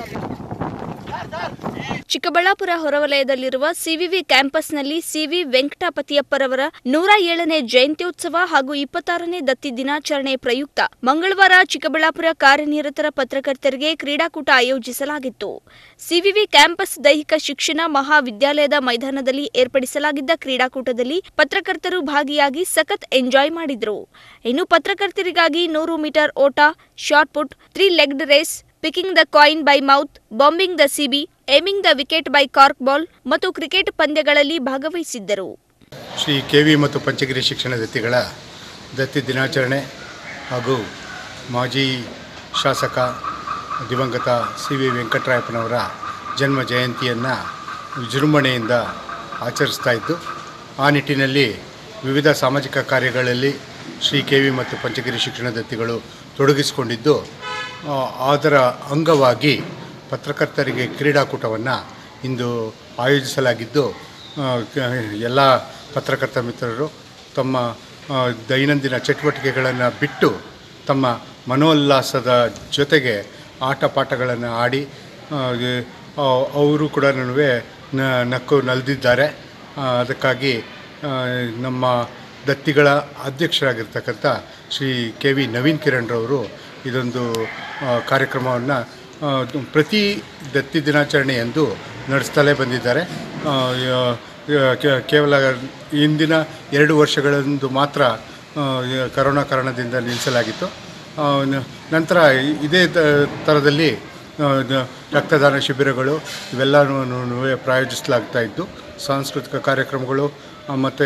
ಚಿಕ್ಕಬಳ್ಳಾಪುರ ಹೊರವಲಯದಲ್ಲಿರುವ ಸಿವಿವಿ ಕ್ಯಾಂಪಸ್ನಲ್ಲಿ ಸಿವಿ ವೆಂಕಟಪತಿಯಪ್ಪರವರ ನೂರ ಏಳನೇ ಜಯಂತ್ಯೋತ್ಸವ ಹಾಗೂ ಇಪ್ಪತ್ತಾರನೇ ದತ್ತಿ ದಿನಾಚರಣೆ ಪ್ರಯುಕ್ತ ಮಂಗಳವಾರ ಚಿಕ್ಕಬಳ್ಳಾಪುರ ಕಾರ್ಯನಿರತರ ಪತ್ರಕರ್ತರಿಗೆ ಕ್ರೀಡಾಕೂಟ ಆಯೋಜಿಸಲಾಗಿತ್ತು ಸಿವಿವಿ ಕ್ಯಾಂಪಸ್ ದೈಹಿಕ ಶಿಕ್ಷಣ ಮಹಾವಿದ್ಯಾಲಯದ ಮೈದಾನದಲ್ಲಿ ಏರ್ಪಡಿಸಲಾಗಿದ್ದ ಕ್ರೀಡಾಕೂಟದಲ್ಲಿ ಪತ್ರಕರ್ತರು ಭಾಗಿಯಾಗಿ ಸಖತ್ ಎಂಜಾಯ್ ಮಾಡಿದ್ರು ಇನ್ನು ಪತ್ರಕರ್ತರಿಗಾಗಿ ನೂರು ಮೀಟರ್ ಓಟ shot put three legged race picking the coin by mouth bombing the ಸಿಬಿ aiming the wicket by cork ball ಮತ್ತು ಕ್ರಿಕೆಟ್ ಪಂದ್ಯಗಳಲ್ಲಿ ಭಾಗವಹಿಸಿದ್ದರು ಶ್ರೀ ಕೆ ವಿ ಮತ್ತು ಪಂಚಗಿರಿ ಶಿಕ್ಷಣ ದತ್ತಿಗಳ ದತ್ತಿ ದಿನಾಚರಣೆ ಹಾಗೂ ಮಾಜಿ ಶಾಸಕ ದಿವಂಗತ ಸಿ ವಿ ವೆಂಕಟರಾಯಪ್ಪನವರ ಜನ್ಮ ಜಯಂತಿಯನ್ನು ವಿಜೃಂಭಣೆಯಿಂದ ಆಚರಿಸ್ತಾ ಇದ್ದು ಆ ನಿಟ್ಟಿನಲ್ಲಿ ವಿವಿಧ ಸಾಮಾಜಿಕ ಕಾರ್ಯಗಳಲ್ಲಿ ಶ್ರೀ ಕೆ ವಿ ಮತ್ತು ಪಂಚಗಿರಿ ಶಿಕ್ಷಣ ದತ್ತಿಗಳು ತೊಡಗಿಸಿಕೊಂಡಿದ್ದು ಆ, ಅದರ ಅಂಗವಾಗಿ ಪತ್ರಕರ್ತರಿಗೆ ಕ್ರೀಡಾಕೂಟವನ್ನು ಇಂದು ಆಯೋಜಿಸಲಾಗಿದ್ದು ಆ, ಕ- ಎಲ್ಲ ಪತ್ರಕರ್ತ ಮಿತ್ರರು ತಮ್ಮ ಆ, ದೈನಂದಿನ ಚಟುವಟಿಕೆಗಳನ್ನು ಬಿಟ್ಟು ತಮ್ಮ ಮನೋಲ್ಲಾಸದ ಜೊತೆಗೆ ಆಟ ಪಾಠಗಳನ್ನು ಆಡಿ ಆ, ಈ- ಆ, ಅವರು ಕೂಡ ನಡುವೆ ನ- ನಕ್ಕು ನಲಿದಿದ್ದಾರೆ ಆ, ಅದಕ್ಕಾಗಿ ಆ, ನಮ್ಮ ದತ್ತಿಗಳ ಅಧ್ಯಕ್ಷರಾಗಿರ್ತಕ್ಕಂಥ ಶ್ರೀ ಕೆ ವಿ ನವೀನ್ ಕಿರಣ್ರವರು ಇದೊಂದು ಕಾರ್ಯಕ್ರಮವನ್ನು ಪ್ರತಿ ದತ್ತಿ ದಿನಾಚರಣೆಯಂದು ನಡೆಸ್ತಲೇ ಬಂದಿದ್ದಾರೆ ಆ, ಯ- ಯ- ಕೇ- ಕೇವಲ ಇಂದಿನ ಎರಡು ವರ್ಷಗಳಂದು ಮಾತ್ರ ಆ, ಯ- ಕರೋನಾ ಕಾರಣದಿಂದ ನಿಲ್ಲಿಸಲಾಗಿತ್ತು ಆ, ನ- ನಂತರ ಇ- ಇದೇ ತ- ಥರದಲ್ಲಿ ಆ, ದ- ರಕ್ತದಾನ ಶಿಬಿರಗಳು ಇವೆಲ್ಲನೂ ಪ್ರಾಯೋಜಿಸಲಾಗ್ತಾ ಇದ್ದು ಸಾಂಸ್ಕೃತಿಕ ಕಾರ್ಯಕ್ರಮಗಳು ಮತ್ತು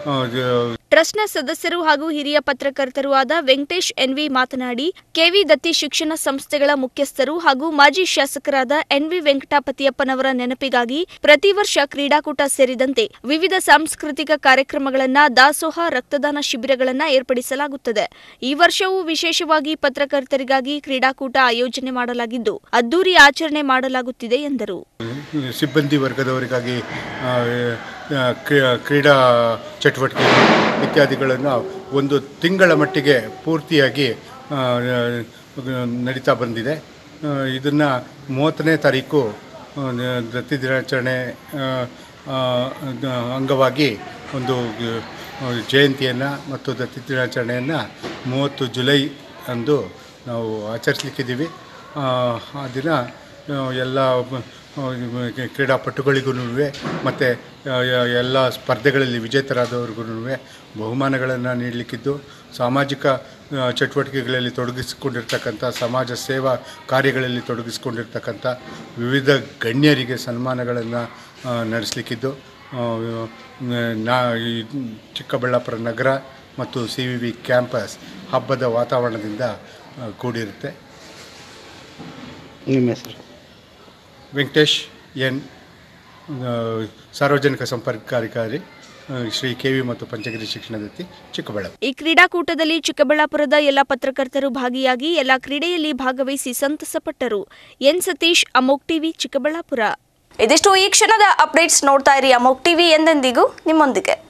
ಟ್ರಸ್ಟ್ನ ಸದಸ್ಯರು ಹಾಗೂ ಹಿರಿಯ ಪತ್ರಕರ್ತರು ಆದ ವೆಂಕಟೇಶ್ ಎನ್ವಿ ಮಾತನಾಡಿ ಕೆವಿ ದತ್ತಿ ಶಿಕ್ಷಣ ಸಂಸ್ಥೆಗಳ ಮುಖ್ಯಸ್ಥರು ಹಾಗೂ ಮಾಜಿ ಶಾಸಕರಾದ ಎನ್ವಿ ವೆಂಕಟಾಪತಿಯಪ್ಪನವರ ನೆನಪಿಗಾಗಿ ಪ್ರತಿ ವರ್ಷ ಕ್ರೀಡಾಕೂಟ ಸೇರಿದಂತೆ ವಿವಿಧ ಸಾಂಸ್ಕೃತಿಕ ಕಾರ್ಯಕ್ರಮಗಳನ್ನ ದಾಸೋಹ ರಕ್ತದಾನ ಶಿಬಿರಗಳನ್ನ ಏರ್ಪಡಿಸಲಾಗುತ್ತದೆ ಈ ವರ್ಷವೂ ವಿಶೇಷವಾಗಿ ಪತ್ರಕರ್ತರಿಗಾಗಿ ಕ್ರೀಡಾಕೂಟ ಆಯೋಜನೆ ಮಾಡಲಾಗಿದ್ದು ಅದ್ದೂರಿ ಆಚರಣೆ ಮಾಡಲಾಗುತ್ತಿದೆ ಎಂದರು ಸಿಬ್ಬಂದಿ ವರ್ಗದವರಿಗಾಗಿ ಆ, ಆ, ಕ್ರೀ- ಕ್ರೀಡಾ ಚಟುವಟಿಕೆಗಳು ಇತ್ಯಾದಿಗಳನ್ನು ಒಂದು ತಿಂಗಳ ಮಟ್ಟಿಗೆ ಪೂರ್ತಿಯಾಗಿ ಆ, ಆ, ನಡೀತಾ ಬಂದಿದೆ ಇದನ್ನು ಮೂವತ್ತನೇ ತಾರೀಕು ಆ, ನ- ದತ್ತಿ ದಿನಾಚರಣೆ ಆ, ಆ, ದ- ಅಂಗವಾಗಿ ಒಂದು ಆ, ಜಯಂತಿಯನ್ನು ಮತ್ತು ದತ್ತಿ ದಿನಾಚರಣೆಯನ್ನು ಮೂವತ್ತು ಜುಲೈ ಅಂದು ನಾವು ಆಚರಿಸ್ಲಿಕ್ಕಿದ್ದೀವಿ ಆ, ಆ ದಿನ ಆ, ಎಲ್ಲ ಬ- ಆ, ಕ್ರೀಡಾಪಟುಗಳಿಗೂ ಮತ್ತು ಎಲ್ಲ ಸ್ಪರ್ಧೆಗಳಲ್ಲಿ ವಿಜೇತರಾದವ್ರಿಗೂ ಬಹುಮಾನಗಳನ್ನು ನೀಡಲಿಕ್ಕಿದ್ದು ಸಾಮಾಜಿಕ ಆ, ಚಟುವಟಿಕೆಗಳಲ್ಲಿ ತೊಡಗಿಸಿಕೊಂಡಿರ್ತಕ್ಕಂಥ ಸಮಾಜ ಸೇವಾ ಕಾರ್ಯಗಳಲ್ಲಿ ತೊಡಗಿಸಿಕೊಂಡಿರ್ತಕ್ಕಂಥ ವಿವಿಧ ಗಣ್ಯರಿಗೆ ಸನ್ಮಾನಗಳನ್ನು ನಡೆಸಲಿಕ್ಕಿದ್ದು ಆ, ನಾ ಈ ಚಿಕ್ಕಬಳ್ಳಾಪುರ ನಗರ ಮತ್ತು ಸಿ ವಿ ವಿ ಕ್ಯಾಂಪಸ್ ಹಬ್ಬದ ವಾತಾವರಣದಿಂದ ಆ, ಕೂಡಿರುತ್ತೆ ನಿಮ್ಮ ಹೆಸರು ವೆಂಕಟೇಶ್ ಎನ್ ಆ, ಸಾರ್ವಜನಿಕ ಸಂಪರ್ಕಾಧಿಕಾರಿ ಆ, ಶ್ರೀ ಕೆ ವಿ ಮತ್ತು ಪಂಚಗಿರಿ ಶಿಕ್ಷಣದತ್ತಿ ಚಿಕ್ಕಬಳ್ಳಾಪುರ ಈ ಕ್ರೀಡಾಕೂಟದಲ್ಲಿ ಚಿಕ್ಕಬಳ್ಳಾಪುರದ ಎಲ್ಲ ಪತ್ರಕರ್ತರು ಭಾಗಿಯಾಗಿ ಎಲ್ಲ ಕ್ರೀಡೆಯಲ್ಲಿ ಭಾಗವಹಿಸಿ ಸಂತಸಪಟ್ಟರು ಎನ್ ಸತೀಶ್ ಅಮೋಕ್ ಟಿವಿ ಚಿಕ್ಕಬಳ್ಳಾಪುರ ಇದಿಷ್ಟು ಈ ಕ್ಷಣದ ಅಪ್ಡೇಟ್ಸ್ ನೋಡ್ತಾ ಇರಿ ಅಮೋಕ್ ಟಿವಿ ಎಂದೆಂದಿಗೂ ನಿಮ್ಮೊಂದಿಗೆ